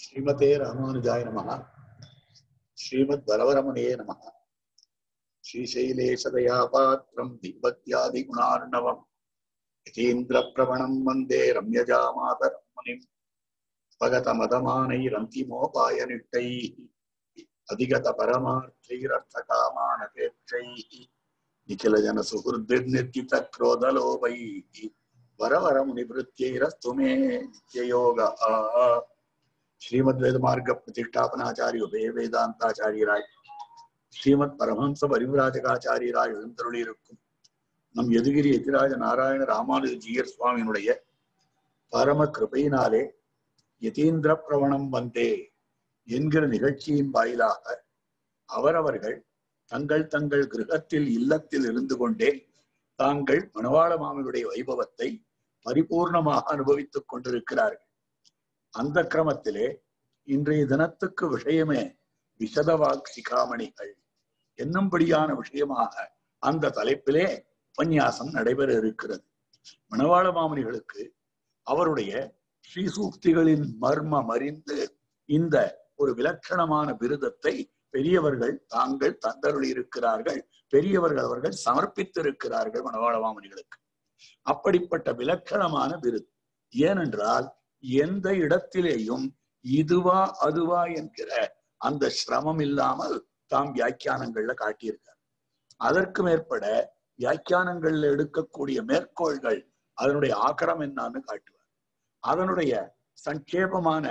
ஸ்ரீமதே ராமானுஜாய நமः ஸ்ரீமத் வரவரமுனியே நமः ஸ்ரீசைலேஷதயாபாத்திரம் தீபத்யாதி குணார்ணவம் யதீந்திர பிரவணம் வந்தே ரம்யஜாமாதரம் முனிம் ஸ்வகதமதமானைரந்திமோபாய நிட்டைः அதிகத பரமார்த்தைரர்த்தகாமானபேட்சைः நிఖில ஜன சுஹൃദ്ഭിർനിർജിത ക്രോധലോഭൈः वरवरमुनिवृत्त्यैरस्तु मे नित्ययोगः ஸ்ரீமத் வேத மார்க்க பிரதிஷ்டாபனாச்சாரிய உபய வேதாந்தாச்சாரியராய் ஸ்ரீமத் பரமஹம்ச பரிவிராஜகாச்சாரியராய் எழுந்தருளியிருக்கும் நம் எதுகிரி எதிராஜ நாராயண ராமானுஜ ஜீயர் சுவாமியினுடைய பரம கிருபையினாலே யதீந்திர பிரவணம் வந்தே என்கிற நிகழ்ச்சியின் வாயிலாக அவரவர்கள் தங்கள் தங்கள் கிரகத்தில் இல்லத்தில் இருந்து கொண்டே தாங்கள் மணவாள மாமனுடைய வைபவத்தை பரிபூர்ணமாக அனுபவித்துக் கொண்டிருக்கிறார்கள் அந்த கிரமத்திலே இன்றைய தினத்துக்கு விஷயமே விசதவாக் சிகாமணிகள் என்னும்படியான விஷயமாக அந்த தலைப்பிலே உபன்யாசம் நடைபெற இருக்கிறது மணவாள மாமனிகளுக்கு அவருடைய ஸ்ரீசூக்திகளின் மர்மம் அறிந்து இந்த ஒரு விலட்சணமான விருதத்தை பெரியவர்கள் தாங்கள் தந்தருளி இருக்கிறார்கள் பெரியவர்கள் அவர்கள் சமர்ப்பித்திருக்கிறார்கள் மணவாள மாமனிகளுக்கு அப்படிப்பட்ட விலட்சணமான விருது ஏனென்றால் எந்த இடத்திலேயும் இதுவா அதுவா என்கிற அந்த சிரமம் இல்லாமல் தாம் வியாக்கியானங்கள்ல காட்டியிருக்கார் அதற்கு மேற்பட வியாக்கியானங்கள்ல எடுக்கக்கூடிய மேற்கோள்கள் அதனுடைய ஆக்கரம் என்னன்னு காட்டுவார் அதனுடைய சங்கேபமான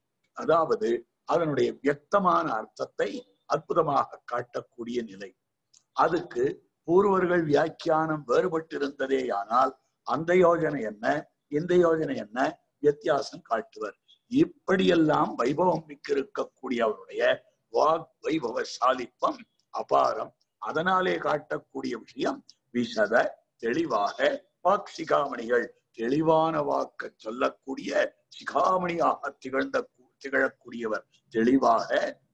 அதாவது அதனுடைய வியக்தமான அர்த்தத்தை அற்புதமாக காட்டக்கூடிய நிலை அதுக்கு பூர்வர்கள் வியாக்கியானம் வேறுபட்டிருந்ததே ஆனால் அந்த யோஜனை என்ன இந்த யோஜனை என்ன வித்தியாசம் காட்டுவர் இப்படியெல்லாம் வைபவம் மிக்கிருக்கக்கூடிய அவருடைய வாக் வைபவ சாலித்வம் அபாரம் அதனாலே காட்டக்கூடிய விஷயம் விசத தெளிவாக வாக் சிகாமணிகள் தெளிவான வாக்க சொல்லக்கூடிய சிகாமணியாக திகழ்ந்த திகழக்கூடியவர் தெளிவாக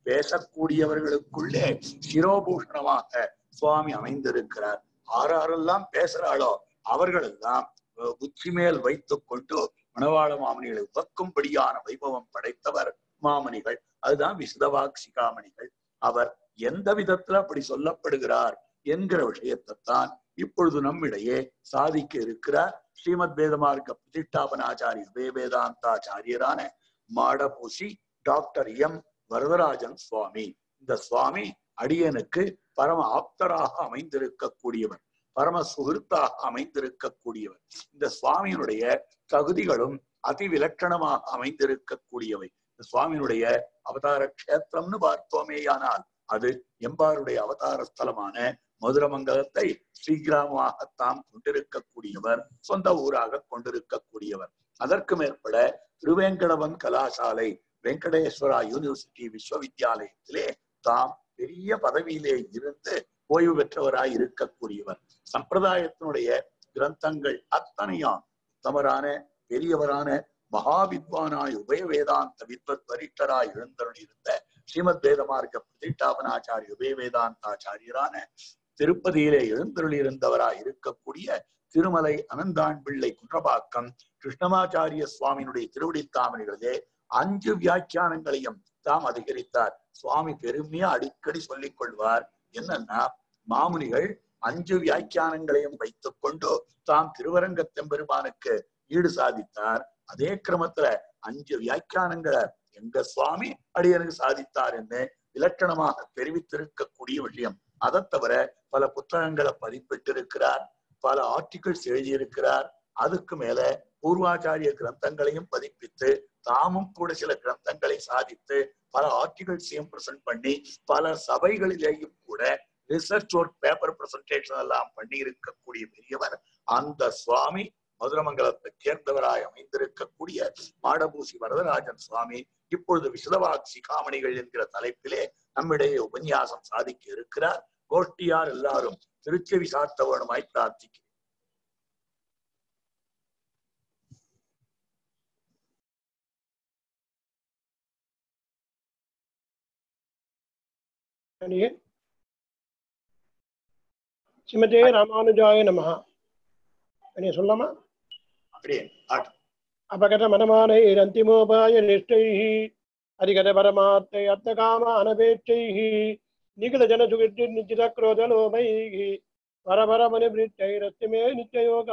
பேசக்கூடியவர்களுக்குள்ளே சிரோபூஷணமாக சுவாமி அமைந்திருக்கிறார் ஆறாரெல்லாம் பேசுறாளோ அவர்களெல்லாம் உச்சி மேல் வைத்துக் கொண்டு மணவாள மாமனிகளை உவக்கும்படியான வைபவம் படைத்தவர் மாமனிகள் அதுதான் விசதவாக் சிகாமணிகள் அவர் எந்த விதத்துல அப்படி சொல்லப்படுகிறார் என்கிற விஷயத்தைத்தான் இப்பொழுது நம்மிடையே சாதிக்க இருக்கிறார் ஸ்ரீமத் வேதமார்க்க பிரதிஷ்டாபனாச்சாரிய வே வேதாந்தாச்சாரியரான மாடபூசி டாக்டர் எம் வரதராஜன் சுவாமி இந்த சுவாமி அடியனுக்கு பரம ஆப்தராக அமைந்திருக்கக்கூடியவர் பரம சுகிருத்தாக அமைந்திருக்கக்கூடியவர் இந்த சுவாமியினுடைய தகுதிகளும் அதி விலட்சணமாக அமைந்திருக்கக்கூடியவை இந்த சுவாமியினுடைய அவதார கஷேத்திரம்னு பார்த்தோமேயானால் அது எம்பாருடைய அவதார ஸ்தலமான மதுரமங்கலத்தை ஸ்ரீகிராமமாக தாம் கொண்டிருக்கக்கூடியவர் சொந்த ஊராக கொண்டிருக்கக்கூடியவர் அதற்கு மேற்பட திருவேங்கடவன் கலாசாலை வெங்கடேஸ்வரா யூனிவர்சிட்டி விஸ்வவித்யாலயத்திலே தாம் பெரிய பதவியிலே இருந்து ஓய்வு பெற்றவராய் இருக்கக்கூடியவர் சம்பிரதாயத்தினுடைய கிரந்தங்கள் அத்தனையும் உத்தமரான பெரியவரான மகாவித்வானாய் உபய வேதாந்த வித்வத் வரிஷ்டராய் எழுந்தருளிருந்த ஸ்ரீமத் வேதமார்க்க பிரதிஷ்டாபனாச்சாரிய உபய வேதாந்தாச்சாரியரான திருப்பதியிலே எழுந்தருளியிருந்தவராய் இருக்கக்கூடிய திருமலை அனந்தான் பிள்ளை குன்றபாக்கம் கிருஷ்ணமாச்சாரிய சுவாமியினுடைய திருவடி தாமரைகளிலே அஞ்சு வியாக்கியானங்களையும் தாம் அதிகரித்தார் சுவாமி பெருமையா அடிக்கடி சொல்லிக் கொள்வார் என்னன்னா மாமுனிகள் அஞ்சு வியாக்கியானங்களையும் வைத்துக் கொண்டு தாம் திருவரங்கத்தெம்பெருமானுக்கு ஈடு சாதித்தார் அதே கிரமத்துல அஞ்சு வியாக்கியானங்களை எங்க சுவாமி அடியனுக்கு சாதித்தார் என்று இலக்கணமாக தெரிவித்திருக்கக்கூடிய விஷயம் அதை தவிர பல புத்தகங்களை பதிப்பிட்டிருக்கிறார் பல ஆர்டிகிள்ஸ் எழுதியிருக்கிறார் அதுக்கு மேல பூர்வாச்சாரிய கிரந்தங்களையும் பதிப்பித்து தாமும் கூட சில கிரந்தங்களை சாதித்து பல ஆர்டிகிள்ஸையும் பிரசன்ட் பண்ணி பல சபைகளிலேயும் கூட ரிசர்ச் ஒர்க் பேப்பர் பிரசன்டேஷன் எல்லாம் பண்ணி இருக்கக்கூடிய பெரியவர் அந்த சுவாமி மதுரமங்கலத்தை சேர்ந்தவராய் அமைந்திருக்கக்கூடிய மாடபூசி வரதராஜன் சுவாமி இப்பொழுது விசதவாக் சிகாமணிகள் என்கிற தலைப்பிலே நம்மிடையே உபன்யாசம் சாதிக்க இருக்கிறார் கோஷ்டியார் எல்லாரும் திருச்செவி சாத்த வேணுமாய் பிரார்த்திக்கிறேன் ஸ்ரீமதே ராமானுஜாய நமஹ என்ன சொல்லாமா அப்படியே ஆட்டம் அபகத மனமானை அந்திமோபாய நிஷ்டைः அதிகத பரமாத்தை அர்த்தகாம அனபேட்சைஹி நிகில ஜன சுகிட்டு நிச்சித குரோத லோபைஹி பரபர மனிபிரிச்சை ரத்திமே நிச்சயோகா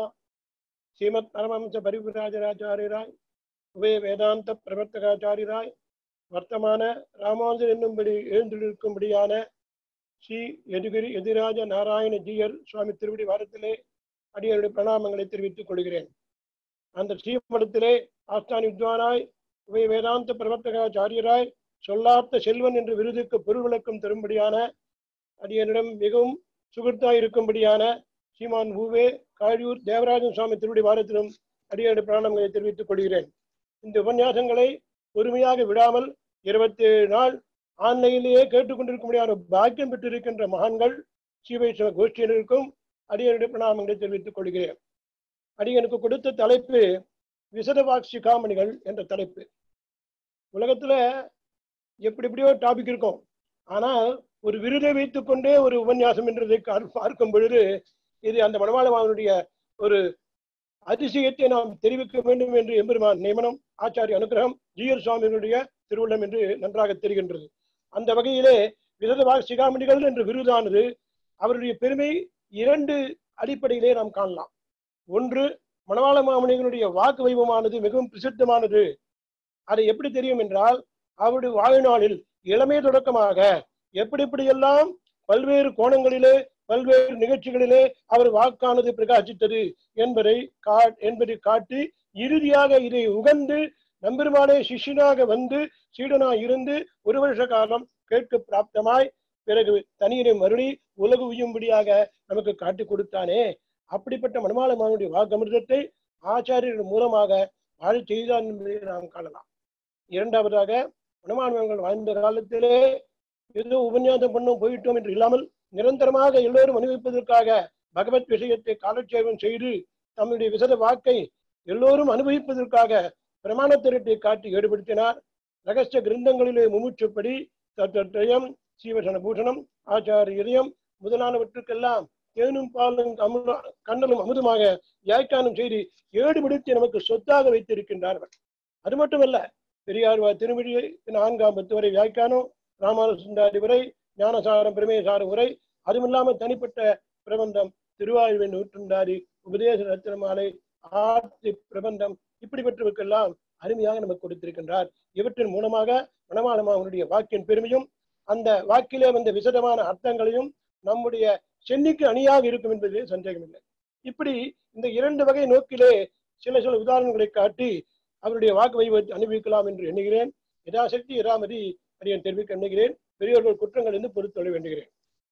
ஸ்ரீமத் பரமஹம்ச பரிபுராஜராச்சாரியராய் உபய வேதாந்த பிரவர்த்தகாச்சாரியராய் வர்த்தமான ராமானுஜர் என்னும்படி எழுந்திருக்கும்படியான ஸ்ரீ எதுகிரி எதிராஜ நாராயண ஜீயர் சுவாமி திருவடி வாரத்திலே அடியருடைய பிரணாமங்களை தெரிவித்துக் கொள்கிறேன் அந்த ஸ்ரீமடத்திலே ஆஸ்தானி வித்வானாய் உபய வேதாந்த பிரவர்த்தகாச்சாரியராய் சொல்லார்த்த செல்வன் என்ற விருதுக்கு பொருள் விளக்கம் தரும்படியான அடியனிடம் மிகவும் சுகிர்த்தாய் இருக்கும்படியான ஸ்ரீமான் பூவே காழியூர் தேவராஜன் சுவாமி திருவடி வாரத்திலும் அடியருடைய பிராணங்களை தெரிவித்துக் கொள்கிறேன் இந்த உபன்யாசங்களை பொறுமையாக விடாமல் இருபத்தி ஏழு நாள் ஆன்லைனிலேயே கேட்டுக்கொண்டிருக்க முடியாத பாக்கியம் பெற்றிருக்கின்ற மகான்கள் ஸ்ரீவைஷ்ணவ கோஷ்டியினருக்கும் அடியனுடைய பிரணாமங்களை தெரிவித்துக் கொள்கிறேன் அடியனுக்கு கொடுத்த தலைப்பு விசதவாக் சிகாமணிகள் என்ற தலைப்பு உலகத்துல எப்படி எப்படியோ டாபிக் இருக்கும் ஆனால் ஒரு விருதை வைத்துக் கொண்டே ஒரு உபன்யாசம் என்றதை கார்- பார்க்கும் பொழுது இது அந்த மணவாளமாவனுடைய ஒரு அதிசயத்தை நாம் தெரிவிக்க வேண்டும் என்று எம்பெருமான் நியமனம் ஆச்சாரிய அனுகிரகம் ஜீயர் சுவாமியினுடைய திருவுள்ளம் என்று நன்றாக தெரிகின்றது அந்த வகையிலே விரதவாக சிகாமணிகள் என்ற விருதானது அவருடைய பெருமை இரண்டு அடிப்படையிலே நாம் காணலாம் ஒன்று மணவாள மாமணிகளுடைய வாக்கு வைபவமானது மிகவும் பிரசித்தமானது அது எப்படி தெரியும் என்றால் அவருடைய வாழ்நாளில் இளமை தொடக்கமாக எப்படி எப்படியெல்லாம் பல்வேறு கோணங்களிலே பல்வேறு நிகழ்ச்சிகளிலே அவர் வாக்கானது பிரகாசித்தது என்பதை கா என்பதை காட்டி இறுதியாக இதை உகந்து நம்பெருமானே சிஷ்யனாக வந்து சீடனாய் இருந்து ஒரு வருஷ காலம் கேட்க பிராப்தமாய் பிறகு தனியனை மருளி உலகு உய்யும்படியாக நமக்கு காட்டி கொடுத்தானே அப்படிப்பட்ட மணமாளமானுடைய வாக்கமிர்தத்தை ஆச்சாரியர்கள் மூலமாக வாழச் செய்தான் என்பதை நாம் காணலாம் இரண்டாவதாக மணமானவர்கள் வாழ்ந்த காலத்திலே ஏதோ உபன்யாசம் பண்ணோம் போயிட்டோம் என்று இல்லாமல் நிரந்தரமாக எல்லோரும் அனுபவிப்பதற்காக பகவத் விஷயத்தை காலட்சேபம் செய்து தம்முடைய விசத வாக்கை எல்லோரும் அனுபவிப்பதற்காக பிரமாண திரட்டை காட்டி ஈடுபடுத்தினார் ரகசிய கிரந்தங்களிலே முமுற்றுப்படி தத்தயம் சீவசன பூஷணம் ஆச்சாரிய இதயம் முதலானவற்றுக்கெல்லாம் தேனும் பாலும் அமுத கண்ணலும் அமுதமாக வியாக்கியானம் செய்து ஏடுபடுத்தி நமக்கு சொத்தாக வைத்திருக்கின்றார்கள் அது மட்டுமல்ல பெரியார்வார் திருமொழி நான்காம் பத்து வரை வியாக்கியானம் ராமானுசுந்தாரி வரை ஞானசாரம் பிரமேசார உரை அதுமில்லாமல் தனிப்பட்ட பிரபந்தம் திருவாயுவின் நூற்றுண்டாரி உபதேச ரத்தினமாலை ஆர்த்தி பிரபந்தம் இப்படிப்பட்டவருக்கெல்லாம் அருமையாக நமக்கு கொடுத்திருக்கின்றார் இவற்றின் மூலமாக மணமாளமா அவனுடைய வாக்கின் பெருமையும் அந்த வாக்கிலே வந்த விசதமான அர்த்தங்களையும் நம்முடைய சென்னிக்கு அணியாக இருக்கும் என்பதிலே சந்தேகமில்லை இப்படி இந்த இரண்டு வகை நோக்கிலே சில சில உதாரணங்களை காட்டி அவருடைய வாக்கு வைபவத்தை அனுபவிக்கலாம் என்று எண்ணுகிறேன் யதாசக்தி இராமதி அடியன் தெரிவிக்க எண்ணுகிறேன் பெரியவர்கள் குற்றங்கள் என்று பொறுத்தொழ வேண்டுகிறேன்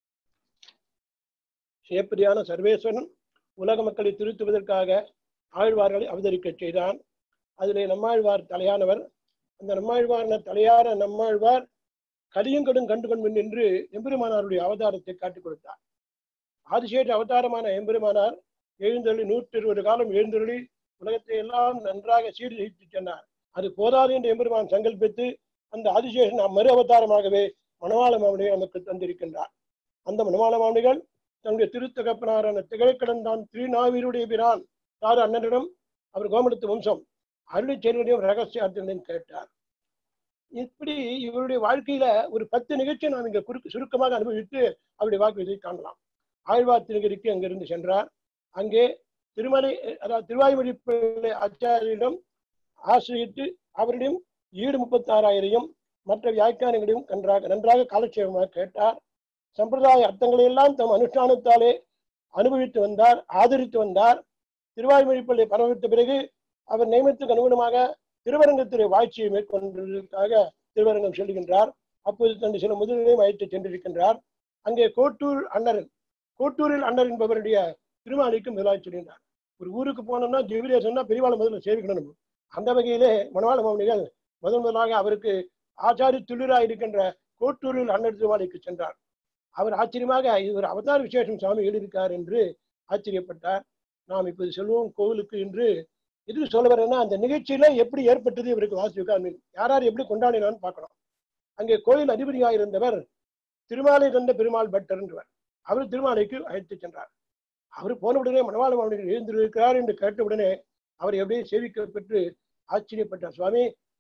சேப்பதியான சர்வேஸ்வரன் உலக மக்களை திருத்துவதற்காக ஆழ்வார்களை அவதரிக்க செய்தான் அதிலே நம்மாழ்வார் தலையானவர் அந்த நம்மாழ்வார் தலையான நம்மாழ்வார் கலியங்கடும் கண்டு கொண்டு நின்று எம்பெருமானாருடைய அவதாரத்தை காட்டிக் கொடுத்தார் ஆதிசேஷ அவதாரமான எம்பெருமானார் எழுந்தருளி நூற்றி இருபது காலம் எழுந்தருளி உலகத்தை எல்லாம் நன்றாக சீர்திருத்தி சென்றார் அது போதாது என்று எம்பெருமான் சங்கல்பித்து அந்த ஆதிசேஷன் மறு அவதாரமாகவே மணவாள மாமனியை நமக்கு தந்திருக்கின்றார் அந்த மணவாள மாமனிகள் தன்னுடைய திருத்தகப்பனாரான திகழ்கடந்தான் திருநாவீருடைய பிரான் தாரு அண்ணனிடம் அவர் கோமடத்து வம்சம் அருளி செயலுடைய ரகசியார்த்தங்களையும் கேட்டார் இப்படி இவருடைய வாழ்க்கையில ஒரு பத்து நிகழ்ச்சியை நாம் இங்க குறுக்கு சுருக்கமாக அனுபவித்து அவருடைய வாக்குறுதியை காணலாம் ஆழ்வார் திருநகரிக்கு அங்கிருந்து சென்றார் அங்கே திருமலை அதாவது திருவாய்மொழி பிள்ளை ஆச்சாரியிடம் ஆசிரியத்து அவரிடம் ஈடு முப்பத்தாறாயிரையும் மற்ற வியாக்கியானங்களையும் நன்றாக நன்றாக காலட்சேபமாக கேட்டார் சம்பிரதாய அர்த்தங்களை எல்லாம் தம் அனுஷ்டானத்தாலே அனுபவித்து வந்தார் ஆதரித்து வந்தார் திருவாய்மொழி பிள்ளை பரவித்த பிறகு அவர் நியமனத்துக்கு அனுகுணமாக திருவரங்கத்துறை வாழ்ச்சியை மேற்கொண்டதற்காக திருவரங்கம் செல்கின்றார் அப்போது தன் சில முதலையும் அழைத்து சென்றிருக்கின்றார் அங்கே கோட்டூர் அண்ணரன் கோட்டூரில் அண்ணர் என்பவருடைய திருமாலிக்கு முதலாளி சொல்கின்றார் ஒரு ஊருக்கு போனோம்னா ஜெவிலியா சொன்னா பெரியவாளை முதல்ல சேவிக்கணும் நம்ம. அந்த வகையிலே மணவாள மாமனிகள் முதன் முதலாக அவருக்கு ஆச்சாரி துளிராக இருக்கின்ற கோட்டூரில் அண்ணர் திருமாலிக்கு சென்றார் அவர் ஆச்சரியமாக இது ஒரு அவதார விசேஷம் சுவாமி எழுதியிருக்கார் என்று ஆச்சரியப்பட்டார் நாம் இப்போது செல்வோம் கோவிலுக்கு என்று எதுக்கு சொல்ல வரேன்னா அந்த நிகழ்ச்சியில எப்படி ஏற்பட்டது இவருக்கு வாசிக்க யார் யார் எப்படி கொண்டாடினான்னு பார்க்கணும் அங்கே கோயில் அதிபதியாக இருந்தவர் திருமாலை தந்த பெருமாள் பட்டர் என்றவர் அவர் திருமாலைக்கு அழைத்து சென்றார் அவர் போன உடனே மணவாள மாமனிகள் எழுந்திருக்கிறார் என்று கேட்ட உடனே அவர் எப்படியே சேவிக்கப்பட்டு ஆச்சரியப்பட்டார் சுவாமி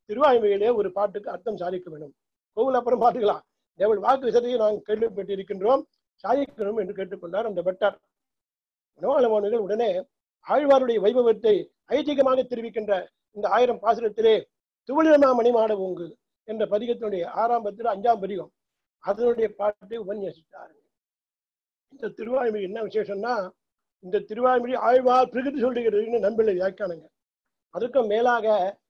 திருவாய்மையிலே ஒரு பாட்டுக்கு அர்த்தம் சாதிக்க வேண்டும் கோவில் அப்புறம் பார்த்துக்கலாம் தேவள் வாக்கு விசதையை நாம் கேள்விப்பட்டிருக்கின்றோம் சாதிக்கணும் என்று கேட்டுக்கொண்டார் அந்த பட்டர் மனோகலமானவர்கள் உடனே ஆழ்வாருடைய வைபவத்தை ஐதீகமாக தெரிவிக்கின்ற இந்த ஆயிரம் பாசுரத்திலே துவளிரமா மணிமாட ஊங்கு என்ற பதிகத்தினுடைய ஆரம்பத்தில் அஞ்சாம் பதிகம் அதனுடைய பாட்டை உபன்யசித்தார் இந்த திருவாய்மொழி என்ன விசேஷம்னா இந்த திருவாய்மொழி ஆழ்வார் பிரகிருதி சொல்லுகிறதுன்னு நண்பில்லை வியாக்கியானங்க அதுக்கும் மேலாக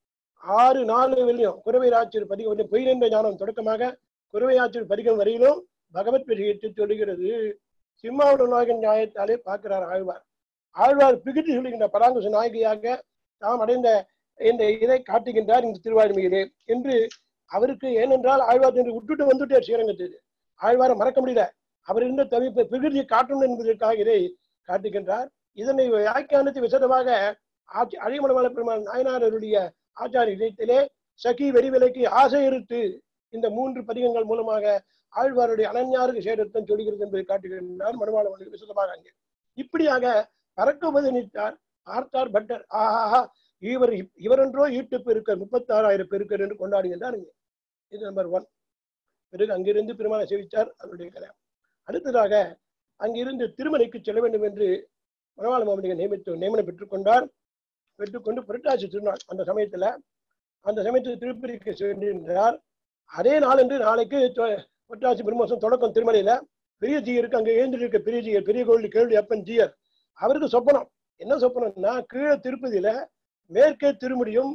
ஆறு நாலு வெளியும் குறவை ஆட்சியர் பதிகம் வந்து பொய் நின்ற ஞானம் தொடக்கமாக குறவை ஆட்சியர் பதிகம் வரையிலும் பகவத் விஷயத்தை சொல்லுகிறது சிம்மாவுட நாயகன் நியாயத்தாலே பார்க்கிறார் ஆழ்வார் ஆழ்வார் பிகிட்டு சொல்லுகின்ற பராங்குச நாயகியாக தாம் அடைந்த இந்த இதை காட்டுகின்றார் இந்த திருவாய்மையிலே என்று அவருக்கு ஏனென்றால் ஆழ்வார் என்று விட்டுட்டு வந்துட்டார் ஸ்ரீரங்கத்துக்கு ஆழ்வாரை மறக்க முடியல அவர் இருந்த தவிப்பு பிரகிருதியை காட்டணும் என்பதற்காக இதை காட்டுகின்றார் இதனை வியாக்கியானத்தை விசதமாக ஆட்சி அழிமலமல பெருமாள் நாயனாரருடைய ஆச்சார இதயத்திலே சகி வெறிவிலைக்கு ஆசை இருத்து இந்த மூன்று பதிகங்கள் மூலமாக ஆழ்வாருடைய அனன்யாருக்கு சேரத்தம் சொல்கிறது என்பதை காட்டுகின்றார் மனுவாள விசதமாக அங்கே இப்படியாக பறக்க உபதனித்தார் பார்த்தார் பட்டர் ஆஹா இவர் இவரென்றோ ஈட்டு பெருக்கர் முப்பத்தாறாயிரம் பெருக்கர் என்று கொண்டாடுகின்றார் இங்கே இது நம்பர் ஒன் பிறகு அங்கிருந்து பெருமாளை சேவித்தார் அவருடைய கதை அடுத்ததாக அங்கிருந்து திருமலைக்கு செல்ல வேண்டும் என்று மனவாள மாமனிகள் நியமித்து நியமனம் பெற்றுக்கொண்டார் பெற்றுக்கொண்டு புரட்டாசி திருநாள் அந்த சமயத்துல அந்த சமயத்தில் திருப்பதிக்கு சென்றிருந்தார் அதே நாளன்று நாளைக்கு தொ- புரட்டாசி பிரம்மோசம் தொடக்கம் திருமலையில பெரிய ஜீயருக்கு அங்க எழுந்திருக்க பெரிய ஜீயர் பெரிய கோவில் கேள்வி அப்பன் ஜீயர் அவருக்கு சொப்பனம் என்ன சொப்பனம்னா கீழே திருப்பதியில மேற்கே திருமுடியும்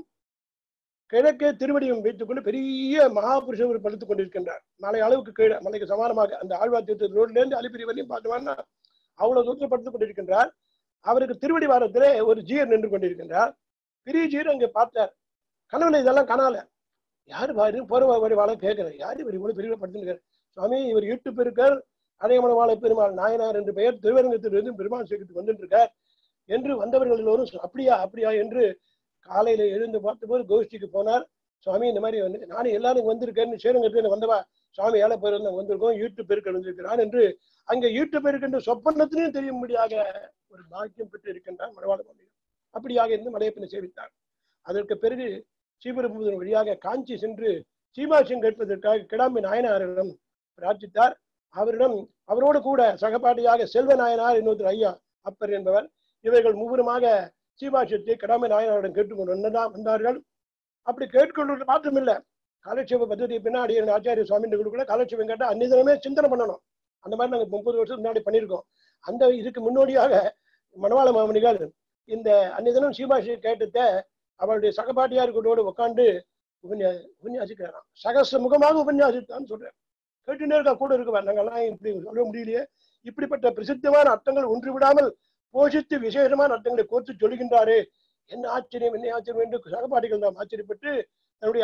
கிழக்கே திருவடியும் வைத்துக்கொண்டு பெரிய மகாபுருஷர் ஒரு படுத்துக் கொண்டிருக்கின்றார் மலை அளவுக்கு கீழே மலைக்கு சமானமாக அந்த ஆழ்வார் தீர்த்த ரோட்ல இருந்து அலிபிரி வரையும் பார்த்தோம்னா அவ்வளவு தூரத்தில் படுத்துக் கொண்டிருக்கின்றார் அவருக்கு திருவடி வாரத்திலே ஒரு ஜீயர் நின்று கொண்டிருக்கின்றார் பெரிய ஜீயர் அங்கே பார்த்தார் கனவுல இதெல்லாம் காணால யாரு பாரு போற வரி வாழ கேட்கிறேன் யார் இவர் இவ்வளவு பெரிய படுத்துருக்காரு சுவாமி இவர் ஈட்டு பெருக்கர் அடையமனவாள பெருமாள் நாயனார் என்று பெயர் திருவரங்கத்திலிருந்து பெருமாள் சேர்க்கத்துக்கு வந்துட்டு இருக்கார் என்று வந்தவர்கள் எல்லோரும் சொ- அப்படியா அப்படியா என்று காலையில எழுந்து பார்த்தபோது கோஷ்டிக்கு போனார் சுவாமி இந்த மாதிரி வந்து நானும் எல்லாரும் இங்க வந்திருக்கேன்னு ஸ்ரீரங்கத்துல வந்தவா சுவாமி ஏழை பேர் வந்து வந்திருக்கோம் ஈட்டு பெருக்கர் வந்திருக்கிறான் என்று அங்க ஈட்டு பெருக்கின்ற சொப்பனத்திலையும் தெரியும்படியாக ஒரு பாக்கியம் பெற்று இருக்கின்றார் மனவாள மாமனிதர் அப்படியாக இருந்து மலையப்பனை சேவித்தார் அதற்கு பிறகு ஸ்ரீபெரும்புதூர் வழியாக காஞ்சி சென்று சீமாசியம் கேட்பதற்காக கிடாம்பி நாயனாரிடம் பிரார்த்தித்தார் அவரிடம் அவரோடு கூட சகபாட்டியாக செல்வ நாயனார் இன்னொருத்தர் ஐயா அப்பர் என்பவர் இவர்கள் மூவருமாக சீபாஷியத்தை கிடாம்பி நாயனாரிடம் கேட்டுக்கொண்டு வந்ததா- வந்தார்கள் அப்படி கேட்டுக்கொண்டு மாற்றமில்லை காலட்சேப பദ്ധதி பின்னாடி என் ஆச்சாரிய சுவாமி கூட காலட்சேபம் கேட்டால் அன்னிதனமே சிந்தனை பண்ணணும் அந்த மாதிரி நாங்கள் முப்பது வருஷத்துக்கு முன்னாடி பண்ணியிருக்கோம் அந்த இதுக்கு முன்னோடியாக மணவாள மாமனிகள் இந்த அன்னிதனம் சீமாஷி கேட்டத அவளுடைய சகபாட்டியார்களோடு உட்காந்து உபன்யா உபன்யாசிக்கிறாராம் சகச முகமாக உபன்யாசித்தான்னு சொல்றேன் கேட்டுனே இருக்கா கூட இருக்கவா நாங்கெல்லாம் இப்படி சொல்ல முடியலையே இப்படிப்பட்ட பிரசித்தமான அர்த்தங்கள் ஒன்று விடாமல் போஷித்து விசேஷமான அர்த்தங்களை கோர்த்து சொல்லுகின்றாரே என்ன ஆச்சரியம் என்ன ஆச்சரியம் என்று சகபாட்டிகள் தான் ஆச்சரியப்பட்டு தன்னுடைய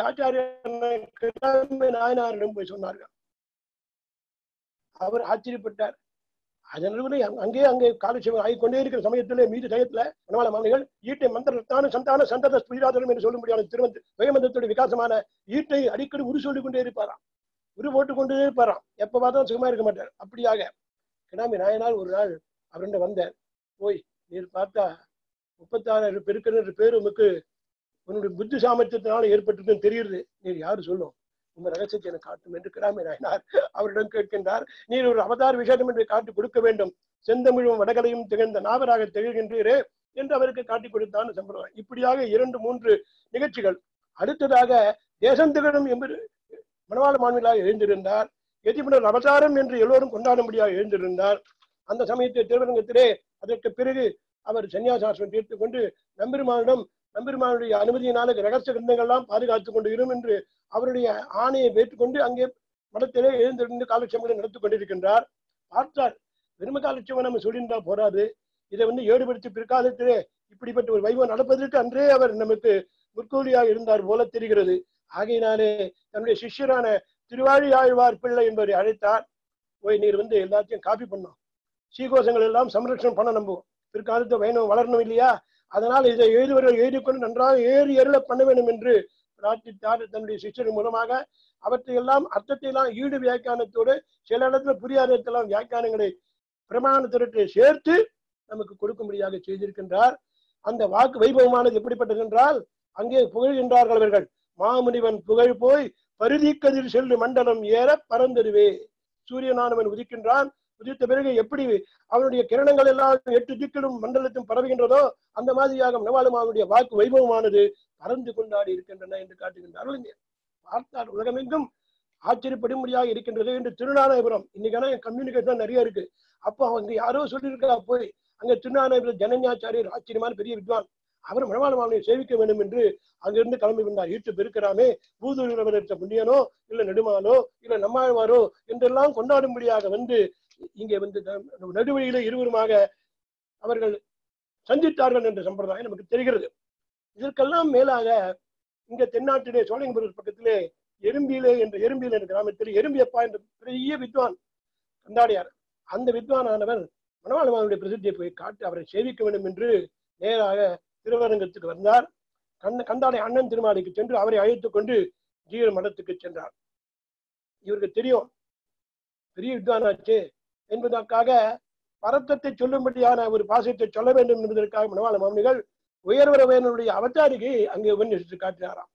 ஆச்சாரிய நாயனாரிடம் போய் சொன்னார்கள் அவர் ஆச்சரியப்பட்டார் அதன் நடுவிலே அங்க- அங்கே அங்கே காலட்சேபம் ஆகிக் கொண்டே இருக்கிற சமயத்திலே மீது சமயத்துல மனவாள மாமனிகள் ஈட்டை மந்திரத்தான சந்தான சந்தத ஸ்பீராதனம் என்று சொல்லும்படியான திருமந்த வேமந்தத்துடைய விகாசமான ஈட்டை அடிக்கடி உரு சொல்லிக் கொண்டே இருப்பாராம் உரு போட்டுக் கொண்டே இருப்பாராம் எப்ப பார்த்தாலும் சுகமா இருக்க மாட்டார் அப்படியாக கிடாமி நாயனால் ஒரு நாள் அவருண்ட வந்தார் போய் நீர் பார்த்தா முப்பத்தாறு பெருக்கிற பேர் உமக்கு உன்னுடைய புத்தி சாமர்த்தியத்தினால ஏற்பட்டிருக்குன்னு தெரியுது நீர் யாரு சொல்லும் உங்க ரகசியத்தை எனக்கு காட்டும் என்று கிடாமி நாயனார் அவரிடம் கேட்கின்றார் நீர் ஒரு அவதார விசேஷம் என்று காட்டி கொடுக்க வேண்டும் செந்தமிழும் வடகலையும் திகழ்ந்த நாவராக திகழ்கின்றீரே என்று அவருக்கு காட்டி கொடுத்தான் சம்பிரதாயம் இப்படியாக இரண்டு மூன்று நிகழ்ச்சிகள் அடுத்ததாக தேசம் திகழும் என்பது மணவாள மாநிலாக எழுந்திருந்தார் எதிபுணர் அவதாரம் என்று எல்லோரும் கொண்டாடும்படியாக எழுந்திருந்தார் அந்த சமயத்தில் திருவரங்கத்திலே அதற்கு பிறகு அவர் சன்னியாசாசனம் தீர்த்து கொண்டு நம்பெருமானிடம் நம்பெருமானுடைய அனுமதியினால ரகசிய கிரந்தங்கள்லாம் பாதுகாத்துக் கொண்டு இரும் என்று அவருடைய ஆணையை ஏற்றுக்கொண்டு அங்கே மடத்திலே எழுந்திருந்து காலட்சேபங்களை நடத்தி கொண்டிருக்கின்றார் பார்த்தார் வெறும காலட்சேபம் நம்ம சொல்லியிருந்தா போராது இதை வந்து ஏடுபடுத்தி பிற்காலத்திலே இப்படிப்பட்ட ஒரு வைபவம் நடப்பதற்கு அன்றே அவர் நமக்கு முற்கூலியாக இருந்தார் போல தெரிகிறது ஆகையினாலே தன்னுடைய சிஷ்யரான திருவாழி ஆழ்வார் பிள்ளை என்பவரை அழைத்தார் போய் நீர் வந்து எல்லாத்தையும் காப்பி பண்ணோம் சீகோசங்கள் எல்லாம் சம்ரட்சணம் பண்ண நம்புவோம் பிற்காலத்தை வைணவம் வளரணும் இல்லையா அதனால் இதை எழுதுவர்கள் எழுதிக்கொண்டு நன்றாக ஏறி ஏறல பண்ண வேண்டும் என்று பிரார்த்தித்தார் தன்னுடைய சிஷ்யர் மூலமாக அவற்றை எல்லாம் அர்த்தத்தை எல்லாம் ஈடு வியாக்கியானத்தோடு சில இடத்துல புரியாத இடத்தெல்லாம் வியாக்கியானங்களை பிரமாணத்திற்கு சேர்த்து நமக்கு கொடுக்கும்படியாக செய்திருக்கின்றார் அந்த வாக்கு வைபவமானது எப்படிப்பட்டது என்றால் அங்கே புகழ்கின்றார்கள் அவர்கள் மாமுனிவன் புகழ் போய் பருதி கதிர் செல்லு மண்டலம் ஏற பறந்ததுவே சூரியனானவன் உதிக்கின்றான் உதித்த பிறகு எப்படி அவனுடைய கிரணங்கள் எல்லாம் எட்டு திக்கிலும் மண்டலத்தும் பரவுகின்றதோ அந்த மாதிரியாக நவாலுமாவுடைய வாக்கு வைபவமானது பறந்து கொண்டாடி இருக்கின்றன என்று காட்டுகின்றார்கள் இங்கே பார்த்தால் உலகமெங்கும் ஆச்சரியப்படும்படியாக இருக்கின்றது என்று திருநாராயபுரம் இன்னைக்கான கம்யூனிகேஷன் நிறைய இருக்கு அப்போ அவங்க யாரோ சொல்லியிருக்கா போய் அங்க திருநாராயபுரம் ஜனன்யாச்சாரியர் ஆச்சரியமான பெரிய வித்வான் அவர் மணவாள மாமனியை சேவிக்க வேண்டும் என்று அங்கிருந்து கிளம்பி வந்தார் ஈட்டு பெருக்கிறாமே பூதூரில் முன்னியனோ இல்ல நெடுமாலோ இல்ல நம்மாழ்வாரோ என்றெல்லாம் கொண்டாடும்படியாக வந்து இங்கே வந்து ந- நடுவழியிலே இருவருமாக அவர்கள் சந்தித்தார்கள் என்ற சம்பிரதாயம் நமக்கு தெரிகிறது இதற்கெல்லாம் மேலாக இங்க தென்னாட்டிலே சோழங்கபுரம் பக்கத்திலே எறும்பியிலே என்ற எறும்பியிலே என்ற கிராமத்தில் எறும்பியப்பா என்ற பெரிய வித்வான் கண்டாடியார் அந்த வித்வானானவர் மணவாளமாவுடைய பிரசித்தியை போய் காட்டி அவரை சேவிக்க வேண்டும் என்று நேராக திருவரங்கத்துக்கு வந்தார் கண்ண கண்டாடை அண்ணன் திருமாலைக்கு சென்று அவரை அழைத்துக் கொண்டு ஜீவ மடத்துக்கு சென்றார் இவருக்கு தெரியும் பெரிய வித்வானாச்சு என்பதற்காக பரத்தத்தை சொல்லும்படியான ஒரு பாசத்தை சொல்ல வேண்டும் என்பதற்காக மணவாள மாமனிகள் உயர்வர வேணனுடைய அவதாரிகை அங்கே உபநிஷத்து காட்டினாராம்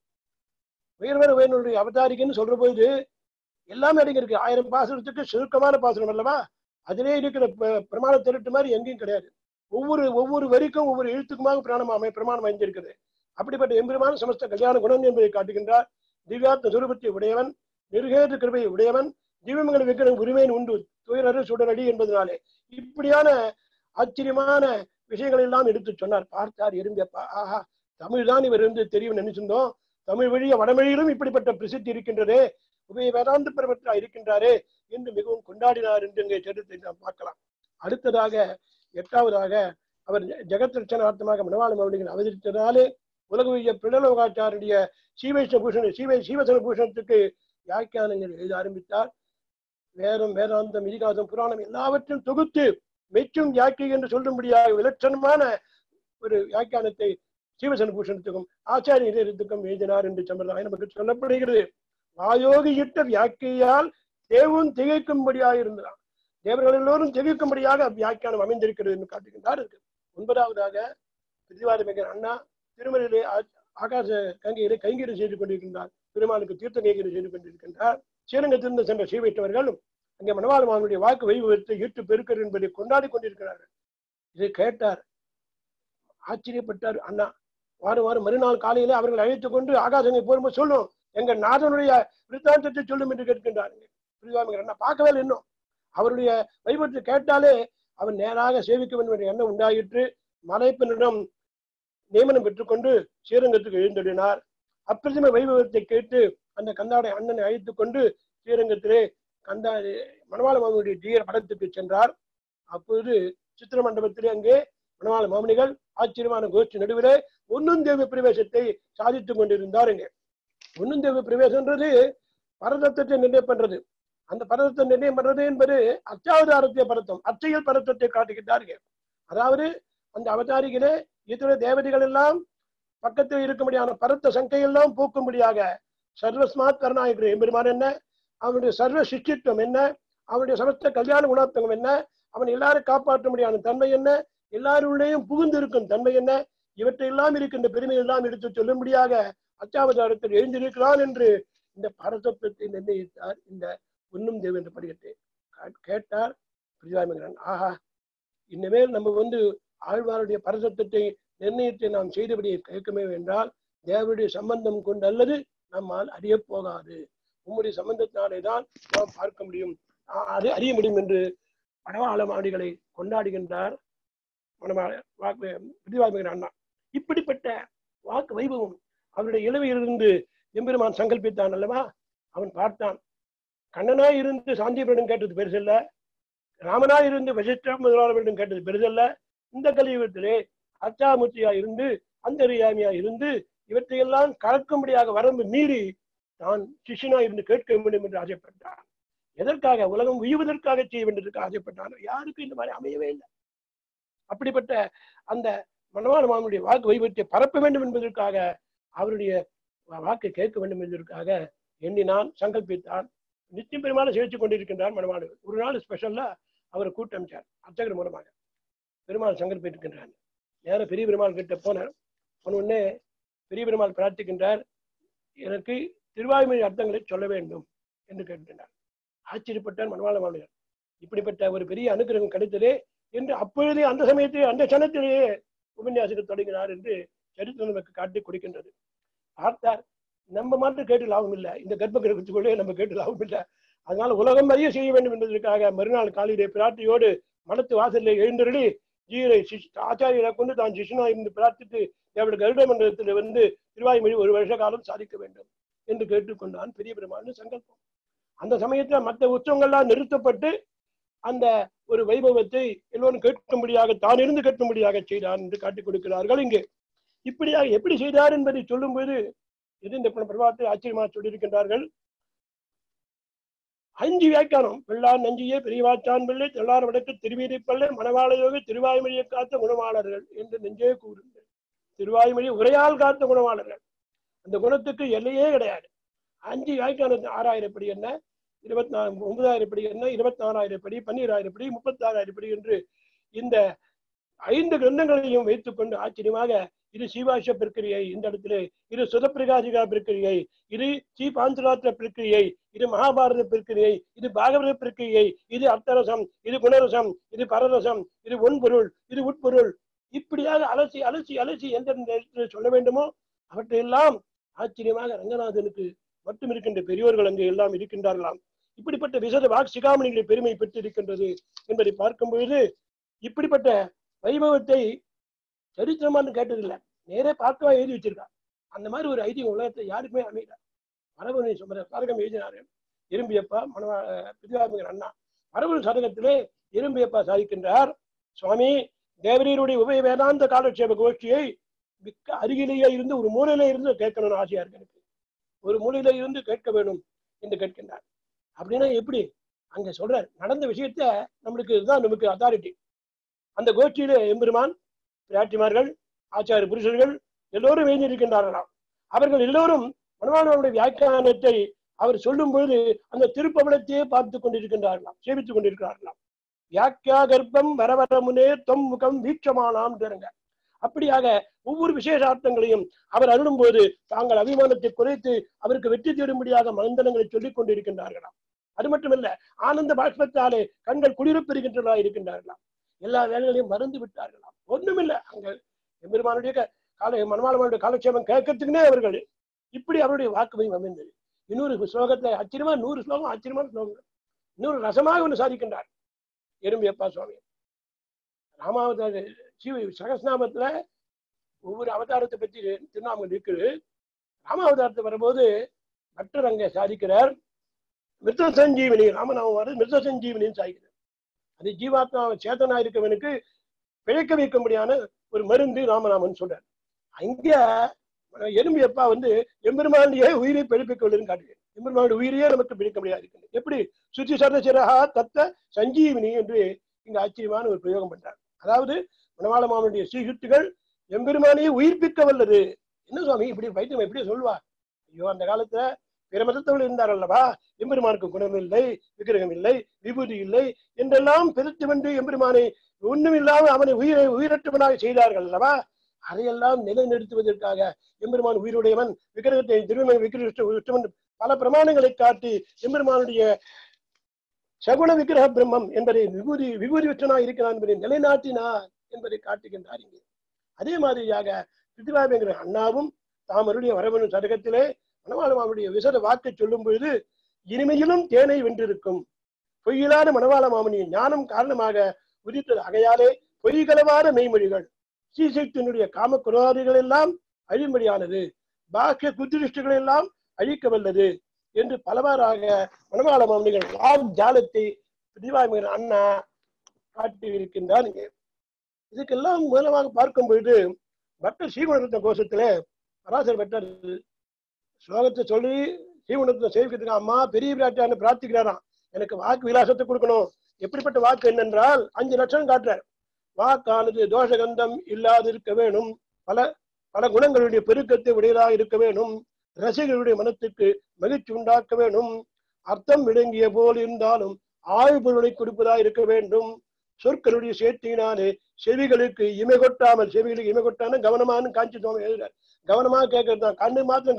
உயர்வர வேணனுடைய அவதாரிகைன்னு சொல்ற போது எல்லாமே அடங்கி இருக்கு ஆயிரம் பாசனத்துக்கு சுருக்கமான பாசனம் அல்லவா அதிலே இருக்கிற ப- பிரமாண திருட்டு மாதிரி எங்கேயும் கிடையாது ஒவ்வொரு ஒவ்வொரு வரிக்கும் ஒவ்வொரு எழுத்துக்குமாக பிராணம் அமை பிரமாணம் அமைந்திருக்கிறது அப்படிப்பட்ட எம்பெருமான சமஸ்த கல்யாண குணம் என்பதை காட்டுகின்றார் திவ்யாத்ம சுரூபத்தை உடையவன் நிருகேத கிருபையை உடையவன் திவ்யமங்கல விக்கிரம் உரிமையின் உண்டு துயரறு சுடரடி என்பதனாலே இப்படியான ஆச்சரியமான விஷயங்கள் எல்லாம் எடுத்து சொன்னார் பார்த்தார் எறும்பியப்பா ஆஹா தமிழ் தான் இவர் இருந்து தெரியும் நினைச்சிருந்தோம் தமிழ் வழிய வடமொழியிலும் இப்படிப்பட்ட பிரசித்தி இருக்கின்றதே உபய வேதாந்த பெருமற்றா இருக்கின்றாரே என்று மிகவும் கொண்டாடினார் என்று இங்கே சரித்தை நாம் பார்க்கலாம் அடுத்ததாக எட்டாவதாக அவர் ஜெகத் ரட்சணார்த்தமாக மனவாள மௌலிகள் அவதரித்ததாலே உலகவிய பிரணலோகாச்சாருடைய சீவைஷ்ண பூஷண சீவை சீவசன பூஷணத்துக்கு வியாக்கியானங்கள் எழுத ஆரம்பித்தார் வேதம் வேதாந்தம் இதிகாசம் புராணம் எல்லாவற்றையும் தொகுத்து மெச்சும் யாக்கை என்று சொல்லும்படியாக விலட்சணமான ஒரு வியாக்கியானத்தை சீவசன பூஷணத்துக்கும் ஆச்சாரிய இதயத்துக்கும் எழுதினார் என்று சம்பிரதாயம் நமக்கு சொல்லப்படுகிறது வாயோகியிட்ட வியாக்கியால் தேவும் திகைக்கும்படியாக இருந்தார் தேவர்கள் எல்லோரும் திகைக்கும்படியாக வியாக்கியானம் அமைந்திருக்கிறது என்று காட்டுகின்றார் இருக்கு ஒன்பதாவதாக பிரதிவாதமிகர் அண்ணா திருமலையிலே ஆ- ஆகாச கங்கையிலே கைங்கீடு செய்து கொண்டிருக்கின்றார் பெருமாளுக்கு தீர்த்த கைங்கீடு செய்து கொண்டிருக்கின்றார் ஸ்ரீரங்கத்திலிருந்து சென்ற சீவைத்தவர்களும் அங்கே மணவாள மாமனுடைய வாக்கு வைபவத்தை ஈட்டு பெருக்கர் என்பதை கொண்டாடி கொண்டிருக்கிறார்கள் இதை கேட்டார் ஆச்சரியப்பட்டார் அண்ணா வாரம் வாரம் மறுநாள் காலையிலே அவர்கள் அழைத்துக் கொண்டு ஆகாசங்கை போகும்போது சொல்லும் எங்க நாதனுடைய விருத்தாந்தத்தை சொல்லும் என்று கேட்கின்றாருங்க பிரிவாமிகர் அண்ணா பார்க்கவே இல்லை இன்னும் அவருடைய வைபவத்தை கேட்டாலே அவன் நேராக சேவிக்க வேண்டும் என்ற எண்ணம் உண்டாயிற்று மலைப்பனிடம் நியமனம் பெற்றுக்கொண்டு ஸ்ரீரங்கத்துக்கு எழுந்தடினார் அப்பிரதிம வைபவத்தை கேட்டு அந்த கந்தாடை அண்ணனை அழைத்துக் கொண்டு ஸ்ரீரங்கத்திலே கந்தா மணவாள மாமனுடைய தீர படத்துக்கு சென்றார் அப்போது சித்திர மண்டபத்திலே அங்கே மணவாள மாமனிகள் ஆச்சரியமான கோஷ்டி நடுவிலே ஒன்னும் தேவ பிரவேசத்தை சாதித்துக் கொண்டிருந்தாருங்க ஒன்னும் தேவ பிரவேசம்ன்றது பரதத்தை நிர்ணயம் பண்றது அந்த பரதத்தை நிர்ணயம் பண்றது என்பது அச்சாவதாரத்திய பரத்தம் அச்சையில் பரத்தத்தை காட்டுகின்றார்கள் அதாவது அந்த அவதாரிகளே இத்தனை தேவதைகள் எல்லாம் பக்கத்தில் இருக்கும்படியான பரத்த சங்கையெல்லாம் போக்கும்படியாக சர்வஸ்மாத் கருணாயகர் எம்பெருமான் என்ன அவனுடைய சர்வ சிஷ்டித்துவம் என்ன அவனுடைய சமஸ்த கல்யாண குணாத்தகம் என்ன அவன் எல்லாரும் காப்பாற்றும்படியான தன்மை என்ன எல்லாருடையும் புகுந்து இருக்கும் தன்மை என்ன இவற்றை எல்லாம் இருக்கின்ற பெருமை எல்லாம் எடுத்து சொல்லும்படியாக அச்சாவதாரத்தில் எழுந்திருக்கிறான் என்று இந்த பரதத்துவத்தை நிர்ணயித்தார் இந்த உண்ணும் தேவ என்ற படிக்கட்டை கா- கேட்டார் பிரியாமங்கிறான் ஆஹா இனிமேல் நம்ம வந்து ஆழ்வாருடைய பரதத்துவத்தை நிர்ணயத்தை நாம் செய்தபடியை கேட்கமே என்றால் தேவனுடைய சம்பந்தம் கொண்டு அல்லது நம்மால் அறிய போகாது உம்முடைய சம்பந்தத்தினாலே தான் நாம் பார்க்க முடியும் ஆ- அது அறிய முடியும் என்று மணவாள மாடிகளை கொண்டாடுகின்றார் மணவாள வாக்கு பிரிவாமிகிற அண்ணா இப்படிப்பட்ட வாக்கு வைபவம் அவருடைய இளவையிலிருந்து எம்பெருமான் சங்கல்பித்தான் அல்லவா அவன் பார்த்தான் கண்ணனாய் இருந்து சாந்திபுரம் கேட்டது பெருசல்ல ராமனாய் இருந்து வசிஷ்டா முதலாளர்களிடம் கேட்டது பெருசல்ல இந்த கலியுகத்திலே அச்சாமூர்த்தியா இருந்து அந்தரியாமியா இருந்து இவற்றையெல்லாம் கலக்கும்படியாக வரம்பு மீறி தான் சிஷ்யனா இருந்து கேட்க வேண்டும் என்று ஆசைப்பட்டான் எதற்காக உலகம் உய்வதற்காக செய்ய வேண்டியதற்கு ஆசைப்பட்டான் யாருக்கும் இந்த மாதிரி அமையவே இல்லை அப்படிப்பட்ட அந்த மனவாள மாமனுடைய வாக்கு வைபவத்தை பரப்ப வேண்டும் என்பதற்காக அவருடைய வாக்கை கேட்க வேண்டும் என்பதற்காக எண்ணினான் சங்கல்பித்தான் நித்தியம் பெருமாளை சேவித்துக் கொண்டிருக்கின்றார் மணவாளர் ஒரு நாள் ஸ்பெஷல்லா அவரை கூட்டமிச்சார் அர்ச்சகர் மூலமாக பெருமாள் சங்கல்பித்திருக்கின்றார் நேரம் பெரிய பெருமாள் கிட்ட போனார் போன உடனே பெரிய பெருமாள் பிரார்த்திக்கின்றார் எனக்கு திருவாய்மொழி அர்த்தங்களை சொல்ல வேண்டும் என்று கேட்டார் ஆச்சரியப்பட்டார் மனவாள மாநிலர் இப்படிப்பட்ட ஒரு பெரிய அனுகிரகம் கிடைத்ததே என்று அப்பொழுதே அந்த சமயத்திலே அந்த சனத்திலேயே உபன்யாசிக்க தொடங்கினார் என்று சரித்திரம் நமக்கு காட்டி கொடுக்கின்றது பார்த்தார் நம்ம மாத்திரம் கேட்டு லாபம் இல்லை இந்த கர்ப்ப கிரகத்துக்குள்ளே நம்ம கேட்டு லாபம் இல்லை அதனால உலகம் அறிய செய்ய வேண்டும் என்பதற்காக மறுநாள் காலையிலே பிரார்த்தியோடு மடத்து வாசலில் எழுந்தருளி ஜீரை சிஷ் ஆச்சாரியரை கொண்டு தான் சிஷ்ணா இருந்து பிரார்த்தித்து அவருடைய கருட மண்டலத்தில் வந்து திருவாய்மொழி ஒரு வருஷ காலம் சாதிக்க வேண்டும் என்று கேட்டுக்கொண்டான் பெரிய பெருமான் சங்கல்பம் அந்த சமயத்துல மற்ற உற்சவங்கள்லாம் நிறுத்தப்பட்டு அந்த ஒரு வைபவத்தை எல்லோரும் கேட்கும்படியாக தான் இருந்து கேட்கும்படியாக செய்தான் என்று காட்டிக் கொடுக்கிறார்கள் இங்கே இப்படியாக எப்படி செய்தார் என்பதை சொல்லும்போது இது இந்த பிரபாத்தை ஆச்சரியமாக சொல்லியிருக்கின்றார்கள் அஞ்சு வியாக்கியானம் பிள்ளான் நஞ்சியே பெரியவாச்சான் பிள்ளை தெள்ளார் வடக்கு திருவீதி பள்ளை மணவாளையோக திருவாய்மொழியை காத்த குணமாளர்கள் என்று நெஞ்சே கூறுங்கள் திருவாய்மொழி உரையால் காத்த குணமாளர்கள் அந்த குணத்துக்கு எல்லையே கிடையாது அஞ்சு வியாக்கியானத்து ஆறாயிரம் படி என்ன இருபத்தி நாலு ஒன்பதாயிரம் படி என்ன இருபத்தி நாலாயிரம் படி பன்னிராயிரம் படி முப்பத்தாறாயிரம் படி என்று இந்த ஐந்து கிரந்தங்களையும் வைத்துக்கொண்டு ஆச்சரியமாக இது சீவாஷ பிரக்கிரியை இந்த இடத்துல இது சுதப்பிரகாசிகா பிரக்கிரியை இது ஸ்ரீ பாஞ்சராத்திர பிரக்கிரியை இது மகாபாரத பிரக்கிரியை இது பாகவத பிரக்கிரியை இது அர்த்தரசம் இது குணரசம் இது பரரசம் இது ஒன்பொருள் இது உட்பொருள் இப்படியாக அலசி அலசி அலசி எந்தெந்த இடத்துல சொல்ல வேண்டுமோ அவற்றையெல்லாம் ஆச்சரியமாக ரங்கநாதனுக்கு மட்டும் இருக்கின்ற பெரியோர்கள் அங்கு எல்லாம் இருக்கின்றார்களாம் இப்படிப்பட்ட விசத வாக் சிகாமணிகளை பெருமை பெற்று இருக்கின்றது என்பதை பார்க்கும் பொழுது இப்படிப்பட்ட வைபவத்தை சரித்திரமான்னு கேட்டதில்லை நேரே பார்க்கவா எழுதி வச்சிருக்கா அந்த மாதிரி ஒரு ஐதீகம் உலகத்தை யாருக்குமே அமையல மரபணி சுமர சதகம் எழுதினாரு இரும்பியப்பா மனவா பிரிவாமிகர் அண்ணா மரபணு சதகத்திலே இரும்பியப்பா சாதிக்கின்றார் சுவாமி தேவரீருடைய உபய வேதாந்த காலட்சேப கோஷ்டியை மிக்க அருகிலேயே இருந்து ஒரு மூலையில இருந்து கேட்கணும்னு ஆசையா இருக்கு எனக்கு ஒரு மூலையில இருந்து கேட்க வேணும் என்று கேட்கின்றார் அப்படின்னா எப்படி அங்க சொல்றார் நடந்த விஷயத்த நம்மளுக்கு இதுதான் நமக்கு அத்தாரிட்டி அந்த கோஷ்டியில எம்பெருமான் பிராட்டிமார்கள் ஆச்சாரிய புருஷர்கள் எல்லோரும் எழுந்திருக்கின்றார்களாம் அவர்கள் எல்லோரும் மனவாளனுடைய வியாக்கியானத்தை அவர் சொல்லும் பொழுது அந்த திருப்பவளத்தையே பார்த்து கொண்டிருக்கின்றார்களாம் சேவித்துக் கொண்டிருக்கிறார்களாம் வியாக்கியா கர்ப்பம் வரவர முனே தொம் முகம் வீட்சமானாம் அப்படியாக ஒவ்வொரு விசேஷார்த்தங்களையும் அவர் அருளும் போது தாங்கள் அபிமானத்தை குறைத்து அவருக்கு வெற்றி தேடும்படியாக மந்தனங்களை சொல்லிக் கொண்டிருக்கின்றார்களாம் அது மட்டுமல்ல ஆனந்த பாஷ்பத்தாலே கண்கள் குளிரப்பெறுகின்றதா இருக்கின்றார்களாம் எல்லா வேலைகளையும் மறந்து விட்டார்களாம் ஒண்ணுமில்லை அங்க எம்பெருமானுடைய க- கால மனவாளமானுடைய காலக்ஷேபம் கேட்கறதுக்குனே அவர்கள் இப்படி அவருடைய வாக்குமையும் அமைந்தது இன்னொரு ஸ்லோகத்துல ஆச்சரியமா நூறு ஸ்லோகம் ஆச்சரியமான ஸ்லோகம் இன்னொரு ரசமாக ஒன்று சாதிக்கின்றார் எறும்பியப்பா சுவாமி ராமாவதார சிவ சகஸ்நாமத்துல ஒவ்வொரு அவதாரத்தை பற்றி திருநாமங்கள் இருக்குது ராமாவதாரத்தை வரும்போது பட்டர் அங்க சாதிக்கிறார் மிருத சஞ்சீவனி ராமநாமம் வருது மிருத சஞ்சீவனின்னு சாதிக்கிறார் அது ஜீவாத்மா சேத்தனா இருக்கவனுக்கு பிழைக்க வைக்கும்படியான ஒரு மருந்து ராமநாமன் சொல்றார் அங்க எறும்பு எப்பா வந்து எம்பெருமானுடைய உயிரை பிழைப்பிக்கவில்லைன்னு காட்டுகிறேன் எம்பெருமானுடைய உயிரையே நமக்கு பிடிக்க முடியாது இருக்குது எப்படி சுத்தி சரசிரஹா தத்த சஞ்சீவினி என்று இங்க ஆச்சரியமான ஒரு பிரயோகம் பண்றார் அதாவது மணவாள மாமனுடைய ஸ்ரீசுத்துகள் எம்பெருமானையே உயிர்ப்பிக்க வல்லது என்ன சுவாமி இப்படி வைத்தியம் எப்படி சொல்லுவா ஐயோ அந்த காலத்துல பிற மதத்தவர்கள் இருந்தார் அல்லவா எம்பெருமானுக்கு குணம் இல்லை விக்கிரகம் இல்லை விபூதி இல்லை என்றெல்லாம் பெருத்து வந்து எம்பெருமானை ஒண்ணும் இல்லாமல் அவனை உயிரை உயிரற்றவனாக செய்தார்கள் அல்லவா அதையெல்லாம் நிலைநிறுத்துவதற்காக எம்பெருமான் உயிருடையவன் விக்கிரகத்தை திருமண விக்கிரகன் பல பிரமாணங்களை காட்டி எம்பெருமானுடைய சகுண விக்கிரக பிரம்மம் என்பதை விபூதி விபூதி விற்றனாக இருக்கிறான் என்பதை நிலைநாட்டினார் என்பதை காட்டுகின்றார் இங்கே அதே மாதிரியாக பிருத்திவாபங்கிற அண்ணாவும் தாமருடைய வரவணு சதகத்திலே மணவாளமாவுடைய விசத வாக்கை சொல்லும் பொழுது இனிமையிலும் தேனை வென்றிருக்கும் பொய்யிலாத மணவாள மாமனியின் ஞானம் காரணமாக உதித்தது ஆகையாலே பொய்களவாத மெய்மொழிகள் ஸ்ரீசக்தியினுடைய காம குரோதிகள் எல்லாம் அழிமொழியானது பாக்கிய குத்திருஷ்டிகள் எல்லாம் அழிக்க வல்லது என்று பலவாறாக மணவாள மாமனிகள் வாக் ஜாலத்தை பிரிவாமிகள் அண்ணா காட்டி இருக்கின்றார் இங்கே இதுக்கெல்லாம் மூலமாக பார்க்கும் பொழுது பட்டர் ஸ்ரீகுணரத்ன கோஷத்திலே பராசர் பட்டர் ஸ்லோகத்தை சொல்லி ஸ்ரீகுணரத்ன சேவிக்கிறதுக்கு அம்மா பெரிய பிராட்டியான்னு பிரார்த்திக்கிறாராம் எனக்கு வாக்கு விலாசத்தை கொடுக்கணும் எப்படிப்பட்ட வாக்கு என்னென்றால் அஞ்சு லட்சம் காட்டுறார் வாக்கானது தோஷகந்தம் இல்லாதிருக்க வேணும் பல பல குணங்களுடைய பெருக்கத்தை உடையதாக இருக்க வேணும் ரசிகர்களுடைய மனத்துக்கு மகிழ்ச்சி உண்டாக்க வேணும் அர்த்தம் விளங்கிய போல் இருந்தாலும் ஆழ்பொருளை கொடுப்பதா இருக்க வேண்டும் சொற்களுடைய சேர்த்தினாலே செவிகளுக்கு இமை கொட்டாமல் செவிகளுக்கு இமை கொட்டாம கவனமானு காஞ்சி சுவாமி எழுதுறார் கவனமா கேட்கறது தான் கண்ணு மாத்திரம் க-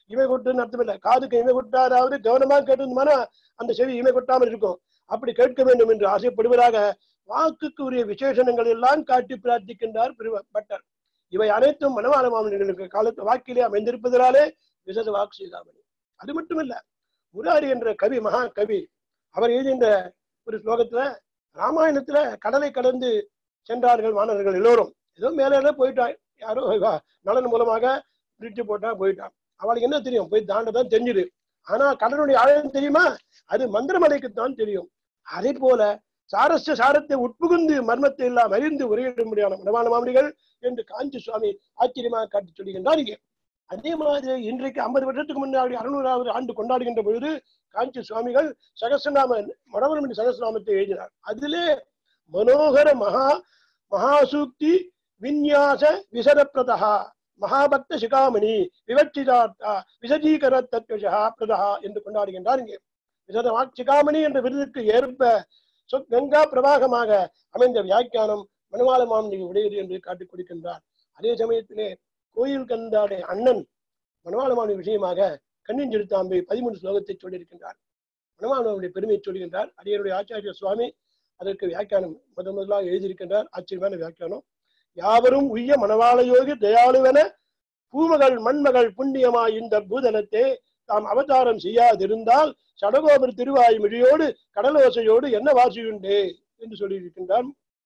இமை கொட்டுன்னு அர்த்தம் இல்லை காதுக்கு இமை கொட்டாதாவது கவனமா கேட்டிருந்தோம்னா அந்த செவி இமை கொட்டாமல் இருக்கும் அப்படி கேட்க வேண்டும் என்று ஆசைப்படுவதாக வாக்குக்கு உரிய விசேஷணங்கள் எல்லாம் காட்டி பிரார்த்திக்கின்றார் பிரிவ- பட்டர் இவை அனைத்தும் மனவாள மாமனிகளுக்கு காலத்து வாக்கிலே அமைந்திருப்பதனாலே விசத வாக்கு செய்தாமணி அது மட்டுமல்ல முராரி என்ற கவி மகா கவி அவர் எழுதிய இந்த ஒரு ஸ்லோகத்துல ராமாயணத்துல கடலை கடந்து சென்றார்கள் மாணவர்கள் எல்லோரும் ஏதோ மேலே போயிட்டா யாரோ வா- நலன் மூலமாக பிரிட்ஜ் போட்டா போயிட்டான் அவளுக்கு என்ன தெரியும் போய் தாண்டதான் தெரிஞ்சுது ஆனா கடலுடைய ஆழம் தெரியுமா அது மந்திரமலைக்குத்தான் தெரியும் அதே போல சாரஸ்ய சாரத்தை உட்புகுந்து மர்மத்தை எல்லாம் அறிந்து உரையிட முடியாத மனவாள மாமணிகள் என்று காஞ்சி சுவாமி ஆச்சரியமாக காட்டி சொல்லுகின்றார் இங்கே அதே மாதிரி இன்றைக்கு ஐம்பது வருஷத்துக்கு முன்னாடி அறுநூறாவது ஆண்டு கொண்டாடுகின்ற பொழுது காஞ்சி சுவாமிகள் சகசிரநாம மனோரமணி சகசிரநாமத்தை எழுதினார் அதிலே மனோகர மகா மகாசூக்தி விநியாச விசரப்பிரதா மகாபக்த சிகாமணி விவட்சிதார்த்தா விசஜீகர தத்வசா பிரதா என்று கொண்டாடுகின்றார் இங்கே விசத சிகாமணி என்ற விருதுக்கு ஏற்ப சொ- கங்கா பிரவாகமாக அமைந்த வியாக்கியானம் மனுவாள மாமனிக்கு உடையது என்று காட்டிக் கொடுக்கின்றார் அதே சமயத்திலே கோயில் கந்தாடைய அண்ணன் மனுவாள மாமனி விஷயமாக கண்ணின் சிறுத்தாம்பை பதிமூணு ஸ்லோகத்தை சொல்லியிருக்கின்றார் மனுவாள மாமனுடைய பெருமையை சொல்கின்றார் அடியருடைய ஆச்சாரிய சுவாமி அதற்கு வியாக்கியானம் முதன் முதலாக எழுதியிருக்கின்றார் ஆச்சரியமான வியாக்கியானம் யாவரும் உய்ய மணவாள யோகி தயாளுவென பூமகள் மண்மகள் புண்ணியமாய் இந்த பூதலத்தை தாம் அவதாரம் செய்யாதிருந்தால் சடகோபர் திருவாய்மொழியோடு கடலோசையோடு என்ன வாசியுண்டு என்று சொல்லியிருக்கின்றார்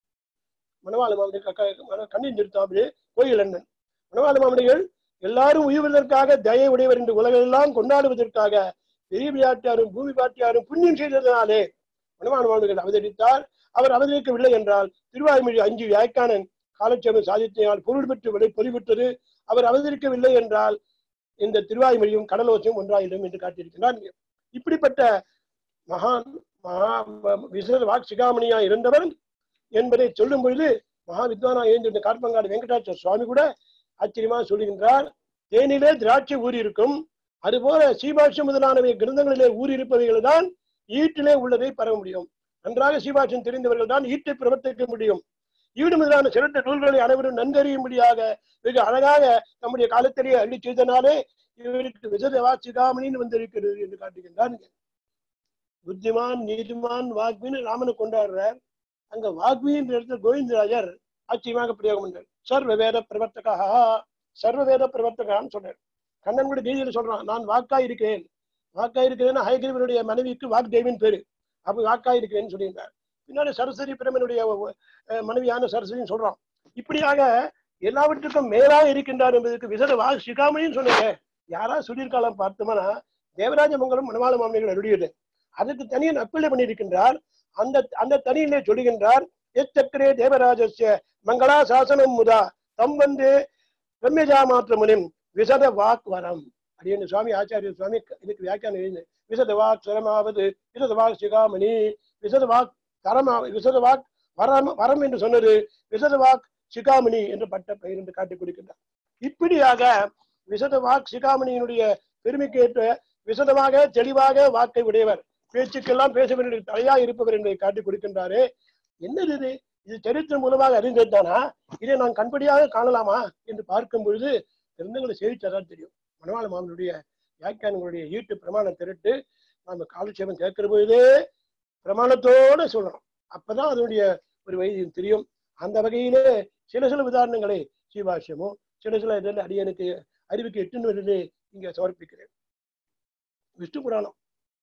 மணவாள மாமணி கண்ணின் நிறுத்தாமலே கோயில் அண்ணன் மணவாள மாமணிகள் எல்லாரும் உய்வதற்காக தயை உடையவர் என்று உலகெல்லாம் கொண்டாடுவதற்காக பெரிய பிராட்டியாரும் பூமி பாட்டியாரும் புண்ணியம் செய்ததனாலே மணவாள மாமணிகள் அவதரித்தார் அவர் அவதரிக்கவில்லை என்றால் திருவாய்மொழி அஞ்சு வியாக்கியானன் காலட்சேபம் சாதித்தினால் பொருள் பெற்று விடை பொறிவிட்டது அவர் அவதரிக்கவில்லை என்றால் இந்த திருவாய்மொழியும் கடலோசையும் ஒன்றாயிடும் என்று காட்டியிருக்கிறார் இங்கே. இப்படிப்பட்ட மகான் மகா விசேஷ வாக் சிகாமணியா இருந்தவர் என்பதை சொல்லும் பொழுது மகா வித்வானா எழுந்திருந்த கார்பங்காடு வெங்கடாச்சல சுவாமி கூட ஆச்சரியமா சொல்லுகின்றார் தேனிலே திராட்சை ஊறி இருக்கும் அதுபோல சீபாட்சம் முதலானவை கிரந்தங்களிலே ஊறி இருப்பவைகள் தான் ஈட்டிலே உள்ளதை பெற முடியும் நன்றாக சீபாட்சம் தெரிந்தவர்கள் தான் ஈட்டை பிரவர்த்திக்க முடியும் ஈடு முதலான சிறந்த நூல்களை அனைவரும் நன்கறியும்படியாக வெகு அழகாக நம்முடைய காலத்திலேயே அள்ளி செய்தனாலே இவருக்கு விசத வாசிகாமணின்னு வந்திருக்கிறது என்று காட்டுகின்றார் புத்திமான் நீதிமான் வாக்மின்னு ராமனை கொண்டாடுறார் அங்க வாக்மின்ற இடத்துல கோவிந்தராஜர் ஆச்சரியமாக பிரயோகம் பண்ணார் சர்வ வேத பிரவர்த்தகா சர்வ வேத பிரவர்த்தகான்னு சொல்றார் கண்ணன் கூட கீதையில சொல்றான் நான் வாக்கா இருக்கிறேன் வாக்கா இருக்கிறேன்னு ஹயகிரிவனுடைய மனைவிக்கு வாக்தேவின் பேரு அப்ப வாக்கா இருக்கிறேன்னு சொல்லியிருந்தார் பின்னாடி சரஸ்வதி பிரமனுடைய அஹ், மனைவியான சரஸ்வதின்னு சொல்றான் இப்படியாக எல்லாவற்றுக்கும் மேலாக இருக்கின்றார் என்பதற்கு விசத வா சிகாமணின்னு சொன்னீங்க யாரா சொல்லியிருக்காலாம் பார்த்தோம்னா தேவராஜ மங்கலம் மனவாள மாமனிகள் அருளியது அதுக்கு தனியை அப்பிள்ளை பண்ணியிருக்கின்றார் அந்த அந்த தனியிலே சொல்லுகின்றார் எச்சக்கரே தேவராஜஸ்ய மங்களா சாசனம் முதா தம் வந்து ரம்யஜா மாத்திரமுனிம் விசத வாக் வரம் அப்படின்னு சுவாமி ஆச்சாரிய சுவாமி இதுக்கு வியாக்கியானம் எழுது விசத வாக் சரமாவது விசத வாக் சிகாமணி விசத வாக் தரமா விசத வாக் வரம் வரம் என்று சொன்னது விசத வாக் சிகாமணி என்று பட்ட பெயர் என்று காட்டிக் கொடுக்கின்றார் இப்படியாக விசத வாக் சிகாமணியினுடைய பெருமைக்கேற்ற விசதமாக தெளிவாக வாக்கை உடையவர் பேச்சுக்கெல்லாம் பேச வேண்டிய தலையா இருப்பவர் என்பதை காட்டிக் கொடுக்கின்றாரே என்னது இது இது சரித்திரம் மூலமாக அறிந்ததுதானா இதை நான் கண்படியாக காணலாமா என்று பார்க்கும் பொழுது கிரந்தங்களை சேவிச்சாதான் தெரியும் மணவாள மாமனுடைய வியாக்கியானங்களுடைய ஈட்டு பிரமாணம் திரட்டு நாம காலட்சேபம் கேட்கிற பொழுதே பிரமாணத்தோட சொல்லணும் அப்பதான் அதனுடைய ஒரு வைத்தியம் தெரியும் அந்த வகையிலே சில சில உதாரணங்களை சீபாஷ்யமும் சில சில இதில் அடியனுக்கு அறிவுக்கு எட்டுன்னு வருது இங்க சமர்ப்பிக்கிறேன் விஷ்ணு புராணம்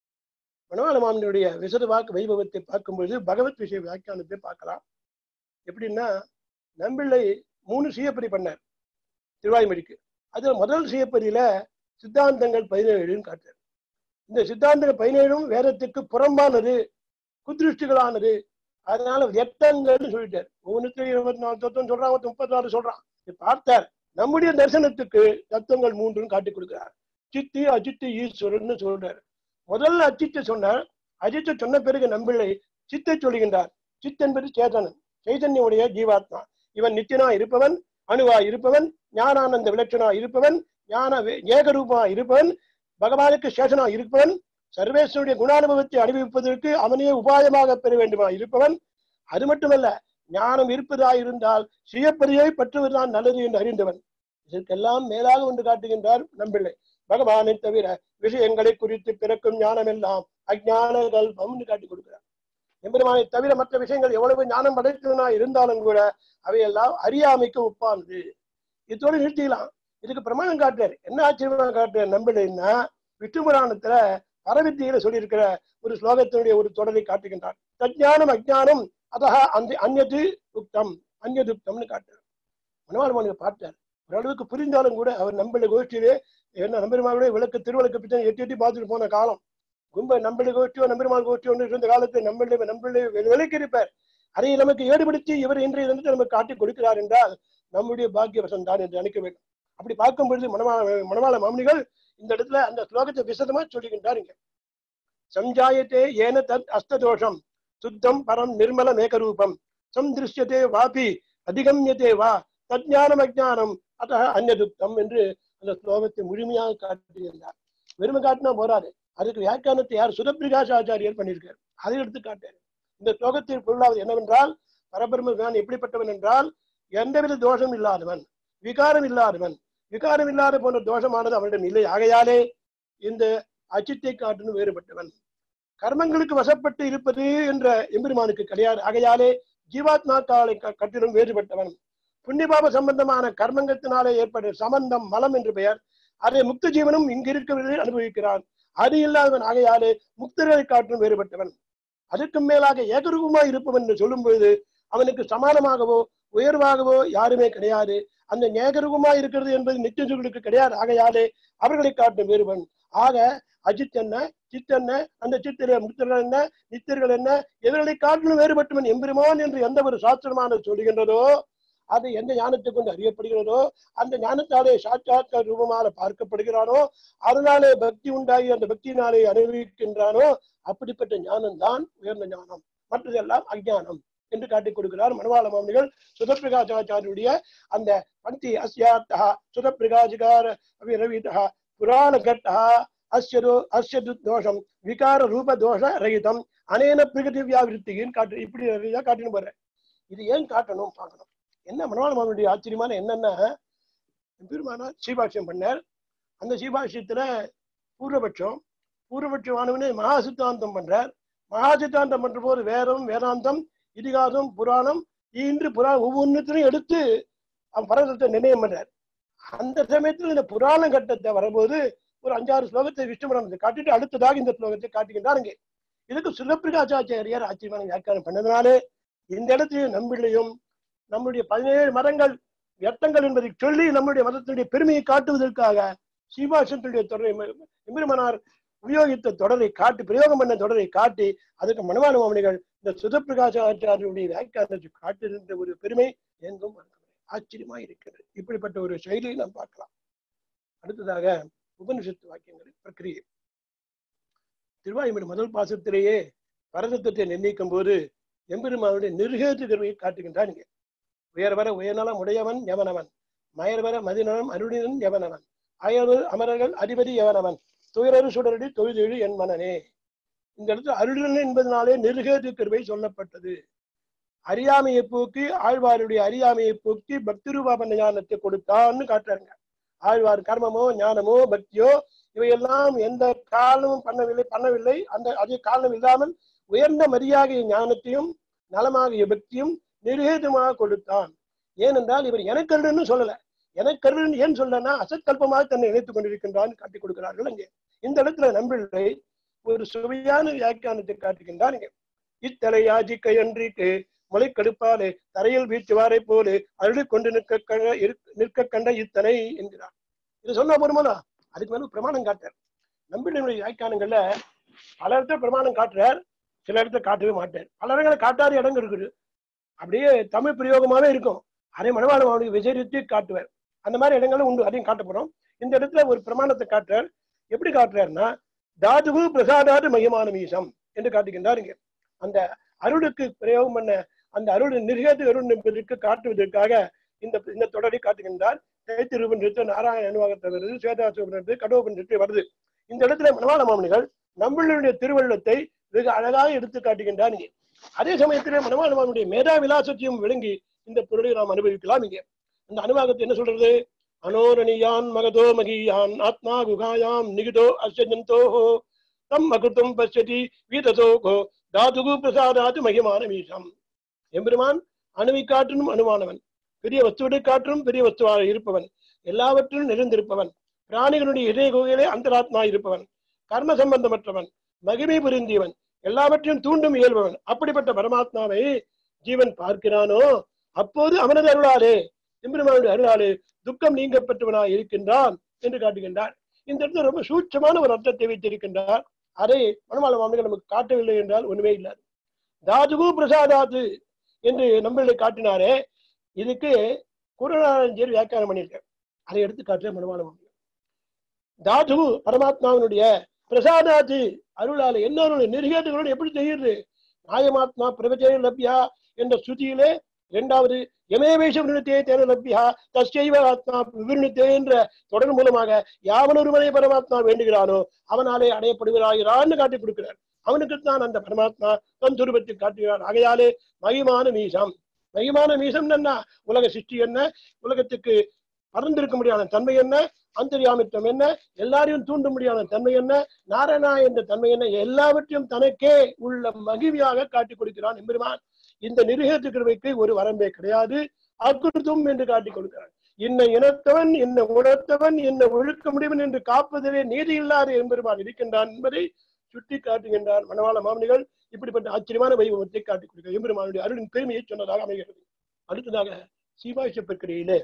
மணவாள மாமனுடைய விசத வாக்கு வைபவத்தை பார்க்கும்பொழுது பகவத் விஷய வியாக்கியானத்தை பார்க்கலாம் எப்படின்னா நம்பிள்ளை மூணு சுயப்பதி பண்ணார் திருவாய்மொழிக்கு அதுல முதல் சுயப்பதியில சித்தாந்தங்கள் பதினேழுன்னு காட்டுறார் இந்த சித்தாந்தங்கள் பதினேழும் வேதத்துக்கு புறம்பானது குதிருஷ்டிகளானது அதனால வியக்தங்கள்னு சொல்லிட்டார் ஒவ்வொன்றுக்கு இருபத்தி நாலு தத்துவம் சொல்றான் ஒருத்தன் முப்பத்தி ஆறு சொல்றான் இது பார்த்தார் நம்முடைய தரிசனத்துக்கு தத்துவங்கள் மூன்றுன்னு காட்டி கொடுக்கிறார் சித்தி அஜித்து ஈஸ்வரன் சொல்றார் முதல்ல அச்சித்தை சொன்னார் அஜித்தை சொன்ன பிறகு நம்பிள்ளை சித்தை சொல்லுகின்றார் சித் என்பது சேதனன் சைதன்யமுடைய ஜீவாத்மா இவன் நித்தியனா இருப்பவன் அணுவா இருப்பவன் ஞானானந்த விலட்சணா இருப்பவன் ஞான வே- ஏகரூபமா இருப்பவன் பகவானுக்கு சேஷனா இருப்பவன் சர்வேஸ்வருடைய குணானுபவத்தை அனுபவிப்பதற்கு அவனையே உபாயமாக பெற வேண்டுமா இருப்பவன் அது மட்டுமல்ல ஞானம் இருப்பதா இருந்தால் சுயப்பதியை பற்றுவதுதான் நல்லது என்று அறிந்தவன் இதற்கெல்லாம் மேலாக ஒன்று காட்டுகின்றார் நம்பிள்ளை பகவானை தவிர விஷயங்களை குறித்து பிறக்கும் ஞானம் எல்லாம் அஜான கல்பம்னு காட்டி கொடுக்கிறார் எம்பெருமானை தவிர மற்ற விஷயங்கள் எவ்வளவு ஞானம் படைத்ததுனா இருந்தாலும் கூட அவையெல்லாம் அறியாமைக்கு ஒப்பானது இதோட நிறுத்திக்கலாம் இதுக்கு பிரமாணம் காட்டுறாரு என்ன ஆச்சரியமா காட்டுறாரு நம்பலைன்னா விஷ்ணு புராணத்துல பரவித்தியில சொல்லியிருக்கிற ஒரு ஸ்லோகத்தினுடைய ஒரு தொடரை காட்டுகின்றார் தஜ்ஞானம் அஜ்ஞானம் அதக அந்த அந்நது உக்தம் அந்நதுக்தம்னு காட்டுறார் மனவாளமான பார்த்தார் ஓரளவுக்கு புரிந்தாலும் கூட அவர் நம்பள கோஷ்டியிலே என்ன நம்பெருமாளுடைய விளக்கு திருவிளக்கு பிச்சை எட்டி எட்டி பார்த்துட்டு போன காலம் கும்ப நம்பள கோஷ்டியோ நம்பெருமாள் கோஷ்டியோ இருந்த காலத்தில் நம்மள நம்மள விலைக்கு இருப்பார் அதை நமக்கு ஈடுபடுத்தி இவர் இன்றைய தினத்தை நமக்கு காட்டி கொடுக்கிறார் என்றால் நம்முடைய பாக்கியவசம் தான் என்று நினைக்க வேண்டும் அப்படி பார்க்கும் பொழுது மணவாள மணவாள மாமனிகள் இந்த இடத்துல அந்த ஸ்லோகத்தை விசதமா சொல்லுகின்றாருங்க சஞ்சாயத்தே ஏன தத் அஸ்ததோஷம் சுத்தம் பரம் நிர்மல மேகரூபம் சந்திருஷ்யத்தே வாபி அதிகம்யத்தே வா தஜ்ஞானம் அஜானம் அத அந்நதுக்தம் என்று அந்த ஸ்லோகத்தை முழுமையாக காட்டியிருந்தார் வெறுமை காட்டினா போராது அதுக்கு வியாக்கியானத்தை யார் சுதப்பிரகாஷ் ஆச்சாரியர் பண்ணியிருக்கார் அதை எடுத்து காட்டாரு இந்த ஸ்லோகத்தில் பொருளாவது என்னவென்றால் பரபிரம்மன் எப்படிப்பட்டவன் என்றால் எந்தவித தோஷம் இல்லாதவன் விகாரம் இல்லாதவன் விகாரம் இல்லாத போன்ற தோஷமானது அவனிடம் இல்லை ஆகையாலே இந்த அச்சித்தை காட்டிலும் வேறுபட்டவன் கர்மங்களுக்கு வசப்பட்டு இருப்பது என்ற எம்பெருமானுக்கு கிடையாது ஆகையாலே ஜீவாத்மாக்களை கட்டிலும் வேறுபட்டவன் புண்ணியபாப சம்பந்தமான கர்மங்கத்தினாலே ஏற்பட்ட சம்பந்தம் மலம் என்று பெயர் அதை முக்த ஜீவனும் இங்கு இருக்கவில்லை அனுபவிக்கிறான் அது இல்லாதவன் ஆகையாலே முக்தர்களை காட்டிலும் வேறுபட்டவன் அதற்கு மேலாக ஏகரூபமாய் இருப்பவன் என்று சொல்லும் பொழுது அவனுக்கு சமானமாகவோ உயர்வாகவோ யாருமே கிடையாது அந்த ஏகரூபமாய் இருக்கிறது என்பது நித்தியர்களுக்கு கிடையாது ஆகையாலே அவர்களை காட்டும் வேறுவன் ஆக அஜித் என்ன சித் என்ன அந்த சித்திர முக்தர்கள் என்ன நித்தியர்கள் என்ன இவர்களை காட்டிலும் வேறுபட்டவன் எம்பெருமான் என்று எந்த ஒரு சாஸ்திரமானது சொல்லுகின்றதோ அது எந்த ஞானத்தை கொண்டு அறியப்படுகிறதோ அந்த ஞானத்தாலே சாட்சாத்கார ரூபமாக பார்க்கப்படுகிறானோ அதனாலே பக்தி உண்டாகி அந்த பக்தியினாலே அனுபவிக்கின்றானோ அப்படிப்பட்ட ஞானம் தான் உயர்ந்த ஞானம் மற்றதெல்லாம் அஜானம் என்று காட்டிக் கொடுக்கிறார் மனவாள மாமனிகள் சுதப்பிரகாச்சாரியுடைய அந்த பந்தி அஸ்யாத்தா சுதப்பிரகாசிகார ரவிதா புராண கட்டா அஸ்யதோ அஸ்ய தோஷம் விகார ரூப தோஷ ரகிதம் அனேன பிரகதி வியாவிருத்தின்னு காட்டு இப்படி நிறைய காட்டின்னு போறேன் இது ஏன் காட்டணும் பார்க்கணும் என்ன மனவாள மாமனுடைய ஆச்சரியமான என்னன்னா பெருமானா சீபாஷ்யம் பண்ணார் அந்த சீபாஷ்யத்துல பூர்வபட்சம் பூர்வபட்சமானவனே மகா சித்தாந்தம் பண்றார் மகா சித்தாந்தம் பண்ற போது வேதம் வேதாந்தம் இதிகாசம் புராணம் இன்று புரா ஒவ்வொன்றுத்தையும் எடுத்து அவன் பரதத்தை நிர்ணயம் பண்றார் அந்த சமயத்தில் இந்த புராண கட்டத்தை வரும்போது ஒரு அஞ்சாறு ஸ்லோகத்தை விஷ்ணு புராணத்தை காட்டிட்டு அடுத்ததாக இந்த ஸ்லோகத்தை காட்டுகின்றாருங்க இதுக்கு சுலப்பிரகாச்சாரியார் ஆச்சரியமான வியாக்கியானம் பண்ணதுனாலே இந்த இடத்தையும் நம்பிள்ளையும் நம்முடைய பதினேழு மதங்கள் வியர்த்தங்கள் என்பதை சொல்லி நம்முடைய மதத்தினுடைய பெருமையை காட்டுவதற்காக சீபாசத்துடைய தொடரை எம்பெருமனார் உபயோகித்த தொடரை காட்டி பிரயோகம் பண்ண தொடரை காட்டி அதுக்கு மனவான மாமனிகள் இந்த சுதப்பிரகாசாச்சாரியுடைய வியாக்கியானத்தை காட்டுகின்ற ஒரு பெருமை எங்கும் ஆச்சரியமா இருக்கிறது இப்படிப்பட்ட ஒரு செயலியை நாம் பார்க்கலாம் அடுத்ததாக உபனிஷத்து வாக்கியங்கள் பிரக்கிரியை திருவாயுமணி முதல் பாசத்திலேயே பரதத்துவத்தை நிர்ணயிக்கும் போது எம்பெருமானுடைய நிர்கேத்து கருவியை காட்டுகின்றான் இங்கே உயர் வர உயர்நலம் உடையவன் எவனவன் மயர் வர மதிநலம் அருளினன் எவனவன் அயரு அமரர்கள் அதிபதி எவனவன் துயரரு சுடரடி தொழுதெழு என் மனனே இந்த இடத்துல அருளினன் என்பதனாலே நிர்கேது கருவை சொல்லப்பட்டது அறியாமையை போக்கி ஆழ்வாருடைய அறியாமையை போக்கி பக்தி ரூபாபன ஞானத்தை கொடுத்தான்னு காட்டுறாங்க ஆழ்வார் கர்மமோ ஞானமோ பக்தியோ இவையெல்லாம் எந்த காரணமும் பண்ணவில்லை பண்ணவில்லை அந்த அதே காரணம் இல்லாமல் உயர்ந்த மரியாதை ஞானத்தையும் நலமாகிய பக்தியும் நிர்ஹேதமாக கொடுத்தான் ஏனென்றால் இவர் எனக்கருன்னு சொல்லல எனக்கருன்னு ஏன் சொல்லனா அசத்கல்பமாக தன்னை இணைத்துக் கொண்டிருக்கின்றான் காட்டி கொடுக்கிறார்கள் அங்கே இந்த இடத்துல நம்பிள்ளை ஒரு சுவையான வியாக்கியானத்தை காட்டுகின்றான் இங்கே இத்தலை யாஜிக்க என்றிக்கு முளை கடுப்பாலே தரையில் வீச்சுவாரை போலே அருளி கொண்டு நிற்க கண்ட நிற்க கண்ட இத்தனை என்கிறார் இது சொன்னா போருமானா அதுக்கு மேல பிரமாணம் காட்டார் நம்பினுடைய வியாக்கியானங்கள்ல பல இடத்துல பிரமாணம் காட்டுறார் சில இடத்துல காட்டவே மாட்டார் பல இடங்களை காட்டாத இடங்கள் இருக்குது அப்படியே தமிழ் பிரயோகமாவே இருக்கும் அதே மனவாளம் அவனுக்கு விசரித்து காட்டுவார் அந்த மாதிரி இடங்களும் உண்டு அதையும் காட்ட போறோம் இந்த இடத்துல ஒரு பிரமாணத்தை காட்டுறார் எப்படி காட்டுறாருன்னா தாதுவு பிரசாதாது மையமான மீசம் என்று காட்டுகின்றார் இங்க அந்த அருளுக்கு பிரயோகம் பண்ண அந்த அருள் நிர்கேது அருள் என்பதற்கு காட்டுவதற்காக இந்த இந்த தொடரை காட்டுகின்றார் தைத்திருவன் நிறுத்த நாராயண அனுவாகத்தை வருது சேதாசுவன் கடோபன் வருது இந்த இடத்துல மனவாள மாமனிகள் நம்மளுடைய திருவள்ளத்தை வெகு அழகாக எடுத்து காட்டுகின்றார் இங்கே அதே சமயத்திலே மனவாள மாமனுடைய மேதா விலாசத்தையும் விளங்கி இந்த பொருளை நாம் அனுபவிக்கலாம் இங்கே இந்த அனுவாகத்தை என்ன சொல்றது அனோரணியான் மகதோ மகீயான் ஆத்மா குகாயாம் நிகிதோ அஸ்யஜந்தோஹோ தம் மகுத்தும் பசியதி வீததோகோ தாதுகு பிரசாதாது மகிமான மீசம் எம்பெருமான் அணுவை காற்றினும் அணுவானவன் பெரிய வஸ்துவை காற்றும் பெரிய வஸ்துவாக இருப்பவன் எல்லாவற்றிலும் நிறைந்திருப்பவன் பிராணிகளுடைய இதய குகையிலே அந்தராத்மா இருப்பவன் கர்ம சம்பந்தமற்றவன் மகிமை புரிந்தியவன் எல்லாவற்றையும் தூண்டும் இயல்பவன் அப்படிப்பட்ட பரமாத்மாவை ஜீவன் பார்க்கிறானோ அப்போது அவனது அருளாலே எம்பெருமானுடைய அருளாலே துக்கம் நீங்கப்பட்டவனாய் இருக்கின்றான் என்று காட்டுகின்றார் இந்த இடத்துல ரொம்ப சூட்சமான ஒரு அர்த்தத்தை வைத்திருக்கின்றார் அதை மனமாள மாமிகள் நமக்கு காட்டவில்லை என்றால் ஒண்ணுமே இல்லாது தாதுகு பிரசாதாது என்று நம்மளை காட்டினாரே இதுக்கு குருநானஞ்சேரி வியாக்கியானம் பண்ணியிருக்கேன் அதை எடுத்து காட்டுற மனமாள மாமிகள் தாது பரமாத்மாவினுடைய பிரசாதாது அருளால என்ன அருள் நெருகேட்டுகளோடு எப்படி தெரியுது நாயமாத்மா பிரபச்சய லப்யா என்ற ஸ்ருதியிலே இரண்டாவது யமேவேஷ விருணத்தே தேன லப்யா தஸ்யைவ ஆத்மா விவருணித்தே என்ற தொடர் மூலமாக யாவன் ஒருவனை பரமாத்மா வேண்டுகிறானோ அவனாலே அடையப்படுகிறாகிறான்னு காட்டி கொடுக்கிறார் அவனுக்குத்தான் அந்த பரமாத்மா தன் துருவத்தை காட்டுகிறார் ஆகையாலே மகிமான மீசம் மகிமான மீசம் என்ன உலக சிருஷ்டி என்ன உலகத்துக்கு பறந்திருக்க முடியாத தன்மை என்ன அந்தரியாமித்தம் என்ன எல்லாரையும் தூண்ட முடியாத தன்மை என்ன நாராயணா என்ற தன்மை என்ன எல்லாவற்றையும் தனக்கே உள்ள மகிமையாக காட்டிக் கொடுக்கிறான் எம்பெருமான் இந்த நிருகத்து கிருபைக்கு ஒரு வரம்பே கிடையாது அக்குருத்தும் என்று காட்டிக் கொடுக்கிறான் இன்ன இனத்தவன் இன்ன உணர்த்தவன் இன்ன ஒழுக்க முடிவன் என்று காப்பதிலே நீதி இல்லாத எம்பெருமான் இருக்கின்றான் என்பதை சுட்டி காட்டுகின்றார் மணவாள மாமனிகள் இப்படிப்பட்ட ஆச்சரியமான வைபவத்தை காட்டிக் கொடுக்கிறார் எம்பெருமானுடைய அருளின் பெருமையை சொன்னதாக அமைகிறது அடுத்ததாக சீமாஷ பிரக்கிரியிலே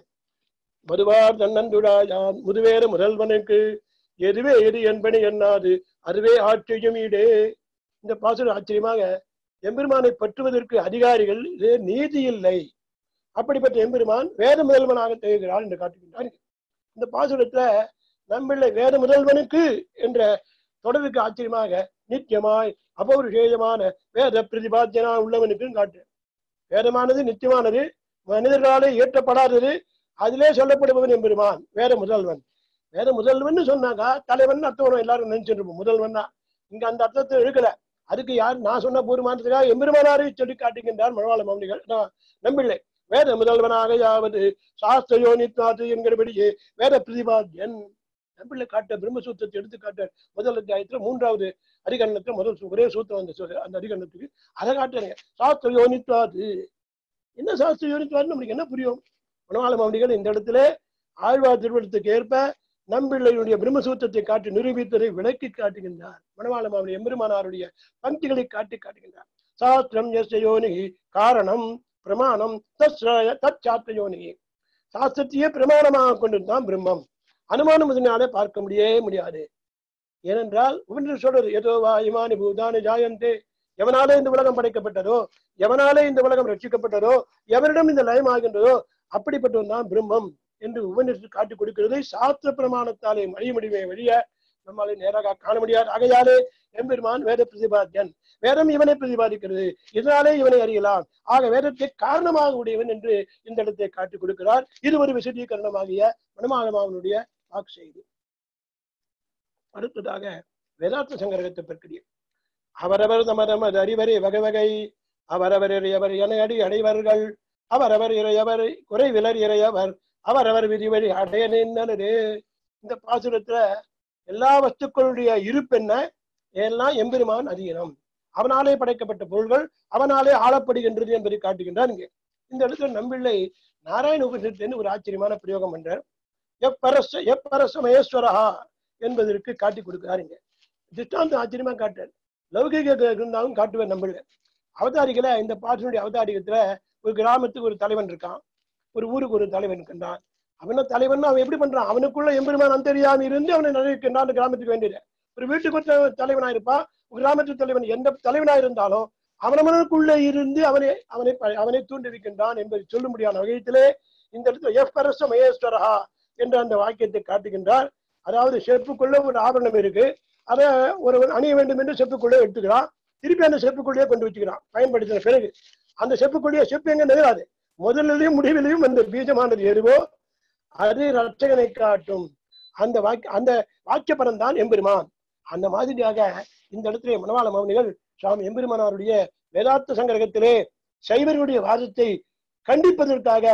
மதுவார் தன்னந்துடாயான் முதுவேற முதல்வனுக்கு எதுவே எது என்பனை எண்ணாது அதுவே ஆட்சியும் ஈடே இந்த பாசுரம் ஆச்சரியமாக எம்பெருமானை பற்றுவதற்கு அதிகாரிகள் இது நீதி இல்லை அப்படிப்பட்ட எம்பெருமான் வேத முதல்வனாக திகழ்கிறான் என்று காட்டுகின்றார் இந்த பாசுரத்துல நம்மளை வேத முதல்வனுக்கு என்ற தொடருக்கு ஆச்சரியமாக நித்தியமாய் அபௌருஷேயமான வேத பிரதிபாத்தியனா உள்ளவனுக்கு காட்டு வேதமானது நித்தியமானது மனிதர்களாலே இயற்றப்படாதது அதிலே சொல்லப்படுபவன் எம்பெருமான் வேத முதல்வன் வேத முதல்வன் சொன்னாங்க தலைவன் அர்த்தம் வரும் எல்லாரும் நினைச்சிட்டு இருப்போம் முதல்வன் தான் இங்க அந்த அர்த்தத்தை எடுக்கல அதுக்கு யார் நான் சொன்ன பூர்வமானதுக்காக எம்பெருமானாரை சொல்லி காட்டுகின்றார் மனவாள மௌனிகள் நான் நம்பிள்ளை வேத முதல்வனாக யாவது சாஸ்திர யோனித்வாது என்கிறபடியே வேத பிரதிபாத்தியன் நம்பிள்ளை காட்ட பிரம்மசூத்திரத்தை எடுத்து காட்ட முதல் அத்தியாயத்துல மூன்றாவது அதிகரணத்துல முதல் சூ- ஒரே சூத்திரம் அந்த சூ- அந்த அதிகரணத்துக்கு அதை காட்டுறேங்க சாஸ்திர யோனித்வாது என்ன சாஸ்திர யோனித்வாது நம்மளுக்கு என்ன புரியும் மனவாள மௌனிகள் இந்த இடத்துல ஆழ்வார் திருவள்ளத்துக்கு ஏற்ப நம்பிள்ளையுடைய பிரம்மசூத்திரத்தை காட்டி நிரூபித்ததை விளக்கி காட்டுகின்றார் மணவாள மாவளி எம்பெருமானாருடைய பங்கிகளை காட்டி காட்டுகின்றார் சாஸ்திரம் எஸ் யோனி காரணம் பிரமாணம் தஸ்ரய தச்சாத்திர யோனி சாஸ்திரத்தையே பிரமாணமாக கொண்டிருந்தான் பிரம்மம் அனுமானம் இதனாலே பார்க்க முடியவே முடியாது ஏனென்றால் உபனிஷத் சொல்றது ஏதோ வா இமானி பூதானி ஜாயந்தே எவனாலே இந்த உலகம் படைக்கப்பட்டதோ எவனாலே இந்த உலகம் ரட்சிக்கப்பட்டதோ எவரிடம் இந்த லயம் ஆகின்றதோ அப்படிப்பட்டவன் தான் பிரம்மம் என்று உபநிஷத்து காட்டிக் கொடுக்கிறது சாஸ்திர பிரமாணத்தாலே மழிய முடியுமே வழிய நம்மாலே நேராக காண முடியாது ஆகையாலே எம்பெருமான் வேத பிரதிபாத்தியன் வேதம் இவனை பிரதிபாதிக்கிறது இதனாலே இவனை அறியலாம் ஆக வேதத்தை காரணமாக உடையவன் என்று இந்த இடத்தை காட்டிக் கொடுக்கிறார் இது ஒரு விசதீகரணமாகிய மனமாகமாவனுடைய வாக்கு செய்தி அடுத்ததாக வேதாந்த சங்கரகத்தை பற்றி அவரவர் தமதமது அறிவரை வகை வகை அவரவர் இறையவர் என அடி அடைவர்கள் அவரவர் இறையவர் குறைவிலர் இறையவர் அவரவர் விதிவழி அடைய நின்னது இந்த பாசுரத்துல எல்லா வஸ்துக்களுடைய இருப்பென்ன எல்லாம் எம்பெருமான் அதிகனம் அவனாலே படைக்கப்பட்ட பொருள்கள் அவனாலே ஆளப்படுகின்றது என்பதை காட்டுகின்றார் இங்கே இந்த இடத்துல நம்பிள்ளை நாராயண உபனிஷத்துன்னு ஒரு ஆச்சரியமான பிரயோகம் பண்றார் எப்பரச எப்பரச மகேஸ்வரஹா என்பதற்கு காட்டி கொடுக்கிறார் இங்க திஷ்டாந்தம் ஆச்சரியமா காட்டார் லௌகிக இருந்தாலும் காட்டுவார் நம்பிள்ளை அவதாரிகளை இந்த பாட்டினுடைய அவதாரிகத்துல ஒரு கிராமத்துக்கு ஒரு தலைவன் இருக்கான் ஒரு ஊருக்கு ஒரு தலைவன் இருக்கின்றான் அவன தலைவன் அவன் எப்படி பண்றான் அவனுக்குள்ள எம்பெருமான் அந்தரியாம இருந்து அவனை நினைக்கின்றான் அந்த கிராமத்துக்கு வேண்டியது ஒரு வீட்டுக்கு ஒரு தலைவனா இருப்பான் ஒரு கிராமத்து தலைவன் எந்த தலைவனா இருந்தாலும் அவனவனுக்குள்ள இருந்து அவனை அவனை ப- அவனை தூண்டுவிக்கின்றான் என்பதை சொல்லும்படியான வகையிலே இந்த இடத்துல எஃப் பரச மகேஸ்வரஹா என்ற அந்த வாக்கியத்தை காட்டுகின்றார் அதாவது செப்புக்குள்ள ஒரு ஆபரணம் இருக்கு அதை ஒருவன் அணிய வேண்டும் என்று செப்புக்குள்ளே எடுத்துக்கிறான் திருப்பி அந்த செப்புக்குள்ளேயே கொண்டு வச்சுக்கிறான் பயன்படுத்தின பிறகு அந்த செப்புக்குள்ளேயே செப்பு எங்க நிகழாது முதலிலையும் முடிவிலையும் அந்த பீஜமானது எதுவோ அது ரட்சகனை காட்டும் அந்த வாக்கிய அந்த வாக்கியபரம் தான் எம்பெருமான் அந்த மாதிரியாக இந்த இடத்திலே மனவாள மௌனிகள் சுவாமி எம்பெருமானாருடைய வேதாந்த சங்கரகத்திலே சைவர்களுடைய வாதத்தை கண்டிப்பதற்காக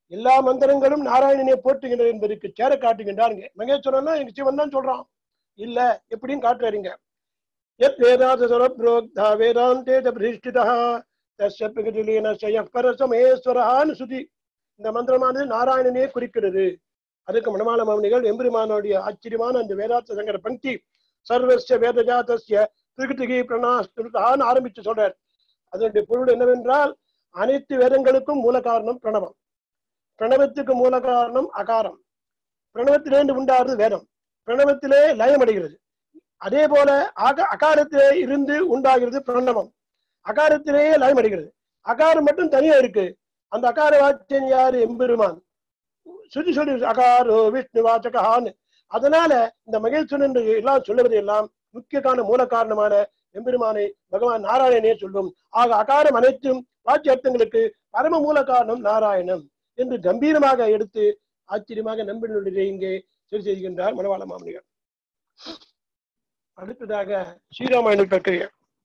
எல்லா மந்திரங்களும் நாராயணனை போற்றுகின்றது என்பதற்கு சேர காட்டுகின்றாருங்க மகேஸ்வரன்னா எங்க சிவன் தான் சொல்றான் இல்ல எப்படின்னு காட்டுறாருங்க எத் வேதாத புரோக்தா வேதாந்தேத பிரதிஷ்டிதா தஸ்ய பிரகதிலீன சய பரசமேஸ்வரஹான்னு சுதி இந்த மந்திரமானது நாராயணனே குறிக்கிறது அதுக்கு மணமால மௌனிகள் எம்பெருமானுடைய ஆச்சரியமான அந்த வேதாந்த சங்கர பங்கி சர்வஸ்ய வேதஜாதஸ்ய திருகிருதிகி பிரணாஸ்தான் ஆரம்பிச்சு சொல்றார் அதனுடைய பொருள் என்னவென்றால் அனைத்து வேதங்களுக்கும் மூல காரணம் பிரணவம் பிரணவத்துக்கு மூல காரணம் அகாரம் பிரணவத்திலிருந்து உண்டாகிறது வேதம் பிரணவத்திலே லயமடைகிறது அதே போல அக அகாரத்திலே இருந்து உண்டாகிறது பிரணவம் அகாரத்திலேயே லயமடைகிறது அகாரம் மட்டும் தனியா இருக்கு அந்த அகார வாக்கியன் யாரு எம்பெருமான் சுதி சொல்லி அகாரோ விஷ்ணு வாச்சகான்னு அதனால இந்த மகிழ்ச்சி என்று எல்லாம் சொல்லுவது எல்லாம் முக்கியக்கான மூல காரணமான எம்பெருமானை பகவான் நாராயணனே சொல்லும் ஆக அகாரம் அனைத்தும் வாக்கியார்த்தங்களுக்கு பரம மூல காரணம் நாராயணம் என்று கம்பீரமாக எடுத்து ஆச்சரியமாக நம்பினுடைய இங்கே சரி செய்கின்றார் மணவாள மாமனிகள் அடுத்ததாக ஸ்ரீராமாயண பிரக்கிரிய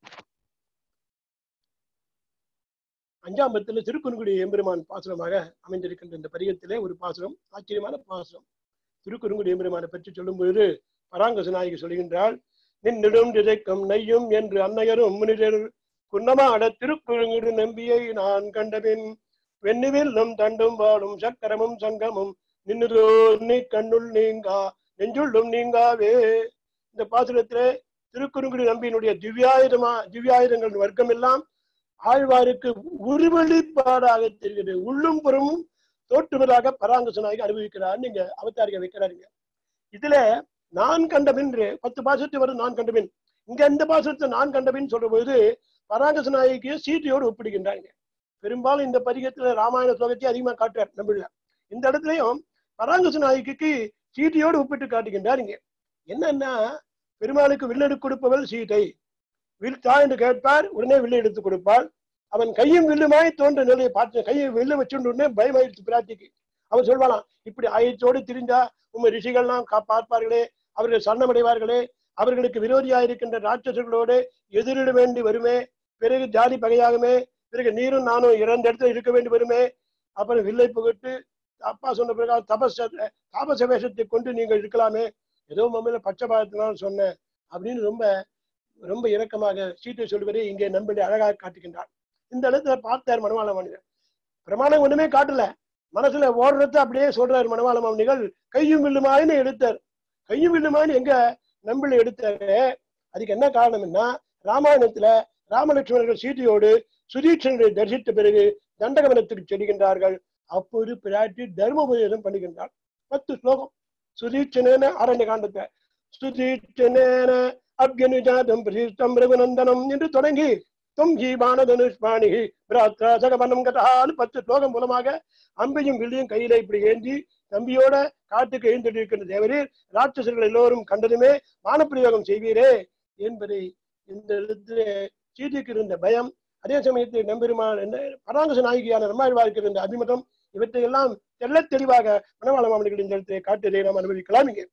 அஞ்சாம் பத்துல திருக்குறுங்குடி எம்பெருமான் பாசுரமாக அமைந்திருக்கின்ற இந்த பதிகத்திலே ஒரு பாசுரம் ஆச்சரியமான பாசுரம் திருக்குறுங்குடி எம்பெருமானை பற்றி சொல்லும் பொழுது பராங்கச நாயகி சொல்கின்றாள் நின்னிடும் திதைக்கும் நெய்யும் என்று அன்னையரும் முனிதர் குன்னமாட திருக்குறுங்குடி நம்பியை நான் கண்டபின் வெண்ணுவில்லும் தண்டும் வாடும் சக்கரமும் சங்கமும் நின்னுதோ நீ கண்ணுள் நீங்கா நெஞ்சுள்ளும் நீங்காவே இந்த பாசுரத்திலே திருக்குறுங்குடி நம்பியினுடைய திவ்யாயுதமா திவ்யாயுதங்கள் வர்க்கம் எல்லாம் ஆழ்வாருக்கு உருவெளிப்பாடாக தெரிகிறது உள்ளும் புறமும் தோற்றுவதாக பராங்கசனாக அனுபவிக்கிறார் நீங்க அவதாரிக வைக்கிறாருங்க இதுல நான் கண்டபின் பத்து பாசத்தை வரும் நான் கண்டபின் இங்க இந்த பாசத்தை நான் கண்டபின் சொல்ற பொழுது பராங்கச நாயகியை சீதையோடு ஒப்பிடுகின்றாங்க பெரும்பாலும் இந்த பதிகத்துல ராமாயண ஸ்லோகத்தை அதிகமா காட்டுறார் நம்மள இந்த இடத்துலயும் பராங்கச நாயகிக்கு சீதையோடு ஒப்பிட்டு காட்டுகின்றாருங்க என்னன்னா பெருமாளுக்கு வில்லெடுத்து கொடுப்பவள் சீதை வில் தா என்று கேட்பார் உடனே வில்லை எடுத்து கொடுப்பாள் அவன் கையும் வில்லுமாய் தோன்ற நிலையை பார்த்து கையை வில்லு வச்சுட்டு உடனே பயமாயிடுச்சு பிராட்டிக்கு அவன் சொல்வானாம் இப்படி ஆயத்தோடு திரிந்தா உங்க ரிஷிகள்லாம் கா பார்ப்பார்களே அவர்கள் சரணமடைவார்களே அவர்களுக்கு விரோதியாக இருக்கின்ற ராட்சசர்களோடு எதிரிட வேண்டி வருமே பிறகு ஜாதி பகையாகுமே பிறகு நீரும் நானும் இறந்த இடத்துல இருக்க வேண்டி வருமே அப்புறம் வில்லை புகட்டு அப்பா சொன்ன பிறகு தபஸ் தாபச வேஷத்தை கொண்டு நீங்கள் இருக்கலாமே ஏதோ மம்மியில பச்சைபாதத்தினால் சொன்னேன் அப்படின்னு ரொம்ப ரொம்ப இரக்கமாக சீட்டை சொல்வதை இங்கே நம்பி அழகாக காட்டுகின்றார் இந்த இடத்துல பார்த்தார் மணவாள மனிதர் பிரமாணம் ஒண்ணுமே காட்டல மனசுல ஓடுறத அப்படியே சொல்றாரு மணவாள மனிதர்கள் கையும் வில்லுமாயின்னு எடுத்தார் கையும் வில்லுமாயின்னு எங்க நம்பில எடுத்தாரு அதுக்கு என்ன காரணம்னா ராமாயணத்துல ராமலட்சுமணர்கள் சீதையோடு சுதீட்சனை தரிசித்த பிறகு தண்டகவனத்துக்கு செல்கின்றார்கள் அப்போது பிராட்டி தர்மோபதேசம் பண்ணுகின்றார் பத்து ஸ்லோகம் சுதீட்சனேன அரண்ய காண்டத்தை சுதீட்சனேன அப்யனுஜாதம் பிரதிஷ்டம் ரகுநந்தனம் என்று தொடங்கி தும் ஜீவான தனுஷ்பாணி பிராத்ரா சகபனம் கதான்னு பத்து ஸ்லோகம் மூலமாக அம்பையும் வில்லியும் கையில இப்படி ஏந்தி தம்பியோட காட்டுக்கு எழுந்திருக்கின்ற தேவரீர் ராட்சசர்கள் எல்லோரும் கண்டதுமே வானப்பிரயோகம் செய்வீரே என்பதை இந்த இடத்துல சீதைக்கு இருந்த பயம் அதே சமயத்தில் நம்பெருமான் என்ன பராங்கச நாயகியான நம்மாழ்வாருக்கு இருந்த அபிமதம் இவற்றை எல்லாம் தெள்ள தெளிவாக மனவாள மாமனிகள் இந்த இடத்தை காட்டுவதை நாம் அனுபவிக்கலாம் இங்கே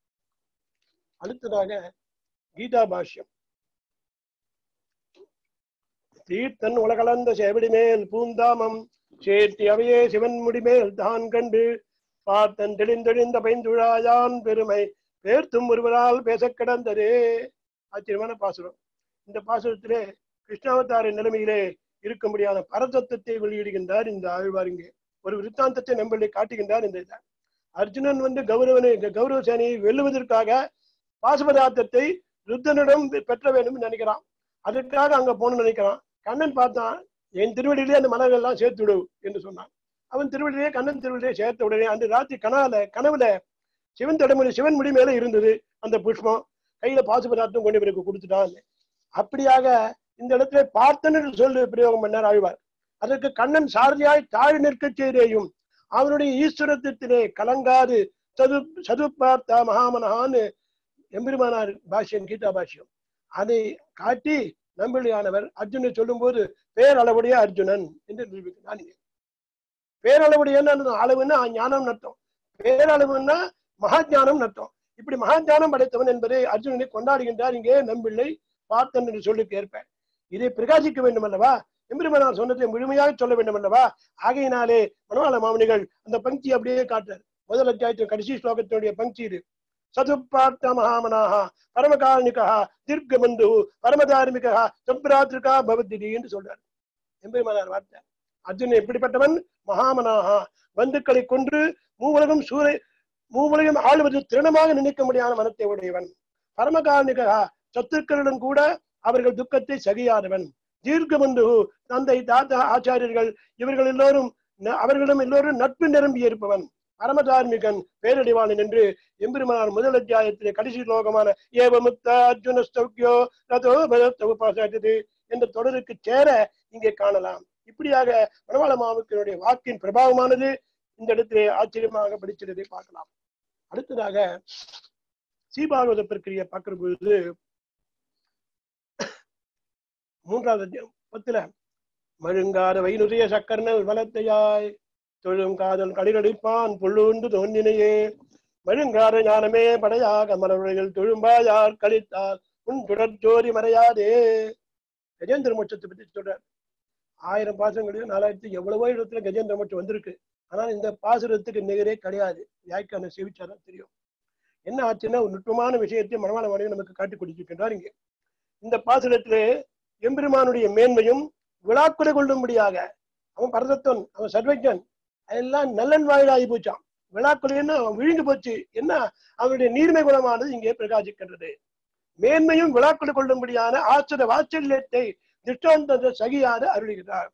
அடுத்ததாக கீதா பாஷ்யம் தீர்த்தன் உலகளந்த செவடி மேல் பூந்தாமம் சேர்த்தி அவையே சிவன் முடிமேல் தான் கண்டு பார்த்தன் தெளிந்தெளிந்த பைந்துழாயான் பெருமை பேர்த்தும் ஒருவரால் பேச கிடந்ததே ஆச்சரியமான பாசுரம் இந்த பாசுரத்திலே கிருஷ்ணாவதார நிலைமையிலே இருக்கும்படியான பரதத்துவத்தை வெளியிடுகின்றார் இந்த ஆழ்வார் இங்கே ஒரு விருத்தாந்தத்தை நம்மளை காட்டுகின்றார் இந்த இதை அர்ஜுனன் வந்து கௌரவனை கௌரவ சேனையை வெல்லுவதற்காக பாசுபதார்த்தத்தை ருத்தனிடம் பெற்ற வேண்டும் நினைக்கிறான் அதுக்காக அங்க போகணும்னு நினைக்கிறான் கண்ணன் பார்த்தான் என் திருவடியிலே அந்த மலர்கள் எல்லாம் சேர்த்து விடு என்று சொன்னான் அவன் திருவடியிலே கண்ணன் திருவடியிலே சேர்த்த உடனே அந்த ராத்திரி கனால கனவுல சிவன் தடமுடி சிவன் முடி மேல இருந்தது அந்த புஷ்பம் கையில பாசுபதார்த்தம் கொண்டு பிறகு கொடுத்துட்டான் அப்படியாக இந்த இடத்துல பார்த்தன்னு சொல்லி பிரயோகம் பண்ணார் ஆழ்வார் அதற்கு கண்ணன் சாரதியாய் தாழ் நிற்க செய்தேயும் அவனுடைய ஈஸ்வரத்திலே கலங்காது சது சது பார்த்தா மகாமனஹான்னு எம்பெருமானார் பாஷ்யம் கீதா பாஷ்யம் அதை காட்டி நம்பிக்கையானவர் அர்ஜுனை சொல்லும் போது பேரளவுடைய அர்ஜுனன் என்று நிரூபிக்கிறான் பேரளவுடைய அளவுன்னா ஞானம் நட்டம் பேரளவுன்னா மகாஜானம் நட்டம் இப்படி மகாஜானம் படைத்தவன் என்பதை அர்ஜுனனை கொண்டாடுகின்றார் இங்கே நம்பிள்ளை பார்த்தன் என்று சொல்லி கேட்பேன் இதை பிரகாசிக்க வேண்டும் அல்லவா எம்பெருமானார் சொன்னதை முழுமையாக சொல்ல வேண்டும் அல்லவா ஆகையினாலே மனவாள மாமனிகள் அந்த பங்கி அப்படியே காட்டுறார் முதல் அத்தியாயத்தின் கடைசி ஸ்லோகத்தினுடைய பங்கி இது சதுப்பார்த்த மகாமனாக பரமகாரணிகா தீர்க்கபந்து பரமதார்மிகா சம்பிராத்திரிகா பவத்திரி என்று சொல்றார் எம்பெருமானார் வார்த்தை அர்ஜுனன் எப்படிப்பட்டவன் மகாமனாக பந்துக்களை கொன்று மூவுலகம் சூரை மூவுலகம் ஆளுவது திருணமாக நினைக்க முடியாத மனத்தை உடையவன் பரமகாரணிகா சத்துருக்களுடன் கூட அவர்கள் துக்கத்தை சகியாதவன் தீர்க்கபந்து தந்தை தாத்தா ஆச்சாரியர்கள் இவர்கள் எல்லோரும் ந- அவர்களிடம் எல்லோரும் நட்பு நிரம்பி இருப்பவன் பரமதார்மிகன் பேரடிவாளன் என்று எம்பெருமானார் முதல் அத்தியாயத்திலே கடைசி லோகமான ஏவமுத்த அர்ஜுன ஸ்தௌக்கியோ ரதோ பதத்தவுபாசது என்ற தொடருக்கு சேர இங்கே காணலாம் இப்படியாக மணவாள மாவுக்கினுடைய வாக்கின் பிரபாவமானது இந்த இடத்திலே ஆச்சரியமாக படிச்சிருதை பார்க்கலாம் அடுத்ததாக சீபாகவத பிரக்கிரியை பார்க்கிற பொழுது மூன்றாவது அத்தியாயம் பத்துல மழுங்காத வைனுரிய சக்கர்ணல் வளத்தையாய் தொழும் காதல் களிரடிப்பான் புள்ளுண்டு தோன்றினையே மழுங்கார ஞானமே படையாக மலர்களில் தொழும்பாயார் கழித்தால் உன் சுடற்சோதி மறையாதே கஜேந்திர மோட்சத்தை பத்தி சொல்றார் ஆயிரம் பாசங்களில் நாலாயிரத்தி எவ்வளவோ இடத்துல கஜேந்திர மோட்சம் வந்திருக்கு ஆனால் இந்த பாசுரத்துக்கு நிகரே கிடையாது வியாக்கியான செவிச்சாதான் தெரியும் என்ன ஆச்சுன்னா ஒரு நுட்பமான விஷயத்தை மனவாள மனைவி நமக்கு காட்டி கொடுத்திருக்கின்றார் இங்கே இந்த பாசுரத்திலே எம்பெருமானுடைய மேன்மையும் விழாக்குறை கொள்ளும்படியாக அவன் பரதத்தன் அவன் சர்வஜன் அதெல்லாம் நல்லன் வாயிலாகி போச்சான் விழாக்குறைன்னு அவன் விழுந்து போச்சு என்ன அவனுடைய நீர்மை குணமானது இங்கே பிரகாசிக்கின்றது மேன்மையும் விழாக்குறை கொள்ளும்படியான ஆச்சர வாத்சல்யத்தை திஷ்டாந்த சகியாத அருளுகிறார்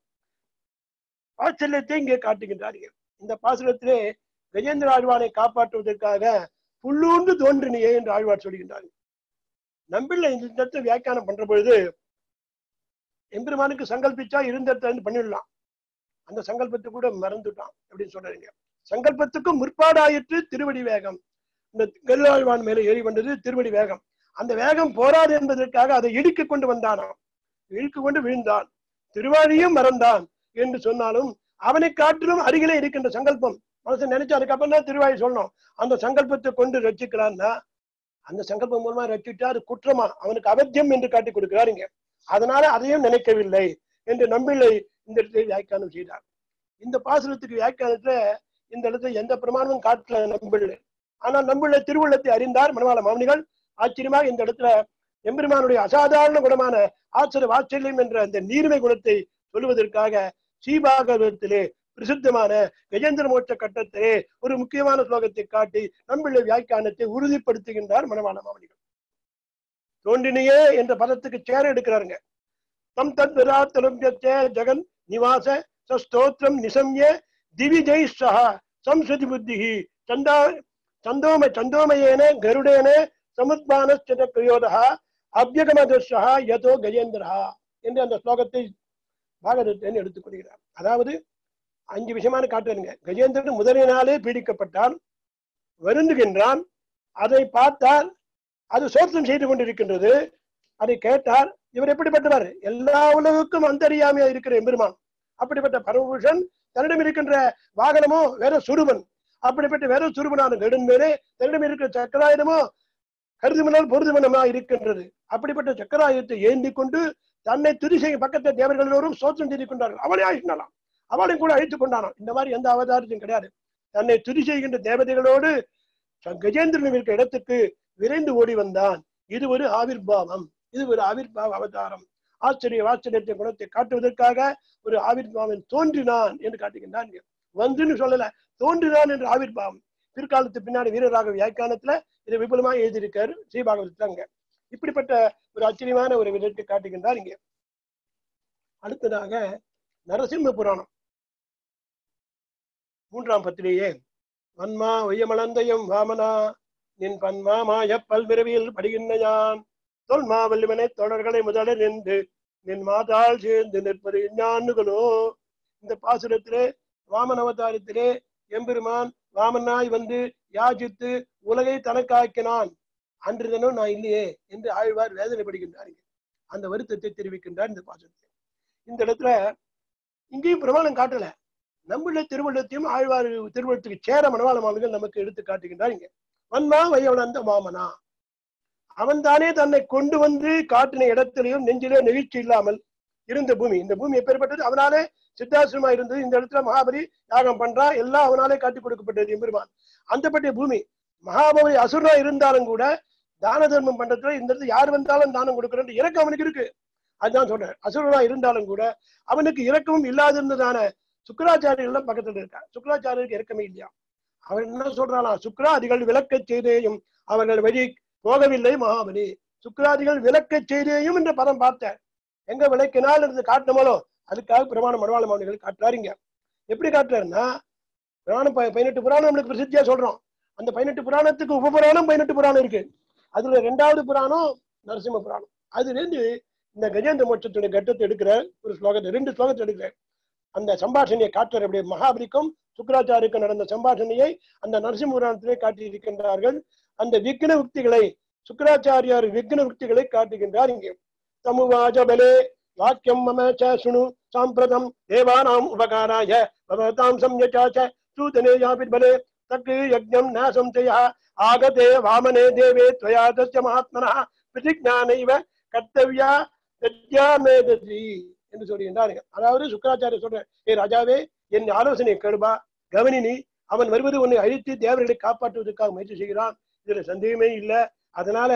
வாத்சல்யத்தை இங்கே காட்டுகின்றார் இந்த பாசுரத்திலே கஜேந்திர ஆழ்வானை காப்பாற்றுவதற்காக புல்லூண்டு தோன்றினியே என்று ஆழ்வார் சொல்கின்றார் நம்பிள்ள இந்த இடத்தை வியாக்கியானம் பண்ற பொழுது எம்பெருமானுக்கு சங்கல்பிச்சா இருந்த இடத்துல இருந்து பண்ணிடலாம் அந்த சங்கல்பத்தை கூட மறந்துட்டான் அப்படின்னு சொல்றீங்க சங்கல்பத்துக்கும் முற்பாடாயிற்று திருவடி வேகம் இந்த கருளாழ்வான் மேல ஏறி வந்தது திருவடி வேகம் அந்த வேகம் போராது என்பதற்காக அதை இழுக்கு கொண்டு வந்தானாம் இழுக்கு கொண்டு விழுந்தான் திருவாழியும் மறந்தான் என்று சொன்னாலும் அவனை காட்டிலும் அருகிலே இருக்கின்ற சங்கல்பம் மனசு நினைச்சு அதுக்கப்புறம் தான் திருவாயி சொல்லணும் அந்த சங்கல்பத்தை கொண்டு ரட்சிக்கிறான்னா அந்த சங்கல்பம் மூலமா ரட்சிட்டா அது குற்றமா அவனுக்கு அவத்தியம் என்று காட்டி கொடுக்கிறார் இங்க அதனால அதையும் நினைக்கவில்லை என்று நம்பிள்ளை இந்த இடத்துல வியாக்கியானம் செய்தார் இந்த பாசுரத்துக்கு வியாக்கியானத்துல இந்த இடத்துல எந்த பிரமாணமும் காட்டல நம்பிள்ளை ஆனால் நம்பிள்ளை திருவுள்ளத்தை அறிந்தார் மனவாள மாமனிகள் ஆச்சரியமாக இந்த இடத்துல எம்பெருமானுடைய அசாதாரண குணமான ஆச்சரிய வாச்சல்யம் என்ற அந்த நீர்மை குணத்தை சொல்லுவதற்காக சீபாகவத்திலே பிரசித்தமான கஜேந்திர மோட்ச கட்டத்திலே ஒரு முக்கியமான ஸ்லோகத்தை காட்டி நம்பிள்ளை வியாக்கியானத்தை உறுதிப்படுத்துகின்றார் மனவாள மாமனிகள் தோன்றினையே என்ற பதத்துக்கு சேர எடுக்கிறாருங்க தம் தத் விராத்தலும்பியத்தே ஜெகன் நிவாச சஸ்தோத்திரம் நிசம்ய திவிஜை சஹ சம்ஸ்ருதி புத்திஹி சந்தா சந்தோம சந்தோமயேன கருடேன சமுத்பானஸ்சத கிரியோதா அபியகமதர்ஷா யதோ கஜேந்திரா என்று அந்த ஸ்லோகத்தை பாகவதத்தை எடுத்துக்கொள்கிறார் அதாவது அஞ்சு விஷயமான காட்டுறீங்க கஜேந்திரன் முதலினாலே பீடிக்கப்பட்டான் வருந்துகின்றான் அதை பார்த்தால் அது சோத்திரம் செய்து கொண்டிருக்கின்றது அதை கேட்டார் இவர் எப்படிப்பட்டவர் எல்லா உலகுக்கும் அந்தரியாமையா இருக்கிற எம்பெருமான் அப்படிப்பட்ட பரமபுருஷன் தன்னிடம் இருக்கின்ற வாகனமோ வேற சுருபன் அப்படிப்பட்ட வேற சுருபனான நெடும் மேலே தன்னிடம் இருக்கிற சக்கராயுதமோ கருதுமனால் பொருதுமனமா இருக்கின்றது அப்படிப்பட்ட சக்கராயுதத்தை ஏந்தி கொண்டு தன்னை துதி செய்யும் பக்கத்தை தேவர்கள் எல்லோரும் சோத்திரம் செய்து கொண்டார்கள் அவனே ஆயினாலாம் அவளையும் கூட அழித்துக் கொண்டானாம் இந்த மாதிரி எந்த அவதாரத்தையும் கிடையாது தன்னை துதி செய்கின்ற தேவதைகளோடு ச- கஜேந்திரன் இருக்கிற இடத்துக்கு விரைந்து ஓடி வந்தான் இது ஒரு ஆவிர்பாவம் இது ஒரு ஆவிர்பாவ அவதாரம் ஆச்சரிய வாச்சரியத்தை குணத்தை காட்டுவதற்காக ஒரு ஆவிர்பாவன் தோன்றினான் என்று காட்டுகின்றான் இங்க. வந்துன்னு சொல்லல தோன்றினான் என்று ஆவிர்பாவம் பிற்காலத்து பின்னாடி வீரராக வியாக்கியானத்துல இதை விபுலமா எழுதியிருக்காரு ஸ்ரீபாகவதத்துல அங்க இப்படிப்பட்ட ஒரு ஆச்சரியமான ஒரு விதத்தை காட்டுகின்றார் இங்கே அடுத்ததாக நரசிம்ம புராணம் மூன்றாம் பத்திரியே வன்மா ஒய்யமளந்தயம் வாமனா நின் பன்மா மாய பல்பிறவியில் படுகின்றான் தொல்மா வல்லுவனை தொடர்களை முதலில் நின்று நின் மாதாள் சேர்ந்து நிற்பது ஞானுகளோ இந்த பாசுரத்திலே வாமன் அவதாரத்திலே எம்பெருமான் வாமனாய் வந்து யாஜித்து உலகை தனக்காக்கினான் அன்று தினம் நான் இல்லையே என்று ஆழ்வார் வேதனைப்படுகின்றார் இங்கே. அந்த வருத்தத்தை தெரிவிக்கின்றார் இந்த பாசுரத்தில் இந்த இடத்துல இங்கேயும் பிரமாணம் காட்டல நம்முடைய திருவள்ளத்தையும் ஆழ்வார் திருவள்ளத்துக்கு சேர மனவாள மாமன்கள் நமக்கு எடுத்து காட்டுகின்றார் இங்க வன்மா வையவனந்த மாமனா அவன் தானே தன்னை கொண்டு வந்து காட்டின இடத்திலையும் நெஞ்சிலே நெகிழ்ச்சி இல்லாமல் இருந்த பூமி இந்த பூமி எப்பேற்பட்டது அவனாலே சித்தாசிரமா இருந்தது இந்த இடத்துல மகாபலி யாகம் பண்றான் எல்லாம் அவனாலே காட்டி கொடுக்கப்பட்டது எம்பெருமான் அந்தப்பட்ட பூமி மகாபலி அசுரனா இருந்தாலும் கூட தான தர்மம் பண்றதுல இந்த இடத்துல யார் வந்தாலும் தானம் கொடுக்கணும் இறக்கம் அவனுக்கு இருக்கு அதுதான் சொல்றேன் அசுரனா இருந்தாலும் கூட அவனுக்கு இரக்கமும் இல்லாதிருந்ததான சுக்கராச்சாரியர்கள் பக்கத்துல இருக்கா சுக்கராச்சாரியருக்கு இறக்கமே இல்லையா அவன் என்ன சொல்றானா சுக்கராதிகள் விளக்கச் செய்தேயும் அவர்கள் வழி போகவில்லை மகாபலி சுக்கராதிகள் விளக்கச் செய்தேயும் என்ற பதம் பார்த்தேன் எங்க விளக்கினால் இருந்து காட்டணுமோ அதுக்காக பிரமாண மனவாள மாவனிகள் காட்டுறாருங்க எப்படி காட்டுறாருன்னா புராணம் ப- பதினெட்டு புராணம் நம்மளுக்கு பிரசித்தியா சொல்றோம் அந்த பதினெட்டு புராணத்துக்கு உபபுராணம் பதினெட்டு புராணம் இருக்கு அதுல ரெண்டாவது புராணம் நரசிம்ம புராணம் அதுல இருந்து இந்த கஜேந்திர மோட்சத்துடைய கட்டத்தை எடுக்கிற ஒரு ஸ்லோகத்தை ரெண்டு ஸ்லோகத்தை எடுக்கிற அந்த சம்பாஷணையை காட்டுற அப்படியே மகாபலிக்கும் சுக்கராச்சாரிக்கும் நடந்த சம்பாஷணையை அந்த நரசிம்ம புராணத்திலே காட்டியிருக்கின்றார்கள் அந்த விக்ன உக்திகளை சுக்கராச்சாரியார் விக்ன உக்திகளை காட்டுகின்றார் இங்கே தமுவாஜ பலே வாக்கியம் மம ச சுணு சாம்பிரதம் தேவானாம் உபகாராய பவதாம் சம்யச்சாச்ச சூதனே யாபிர்பலே தக்கு யஜ்ஞம் ந சம்சயா ஆகதே வாமனே தேவே त्वया தஸ்ய மகாத்மனः பிரதிஜானைவ கர்த்தவ்யா தத்யாமேததி என்று சொல்கின்றார்கள் அதாவது சுக்கராச்சாரியர் சொல்ற ஏ ராஜாவே என் ஆலோசனை கேளுபா கவனி நீ அவன் வருவது உன்னை அழித்து தேவர்களை காப்பாற்றுவதற்காக முயற்சி செய்கிறான் இதுல சந்தேகமே இல்லை அதனால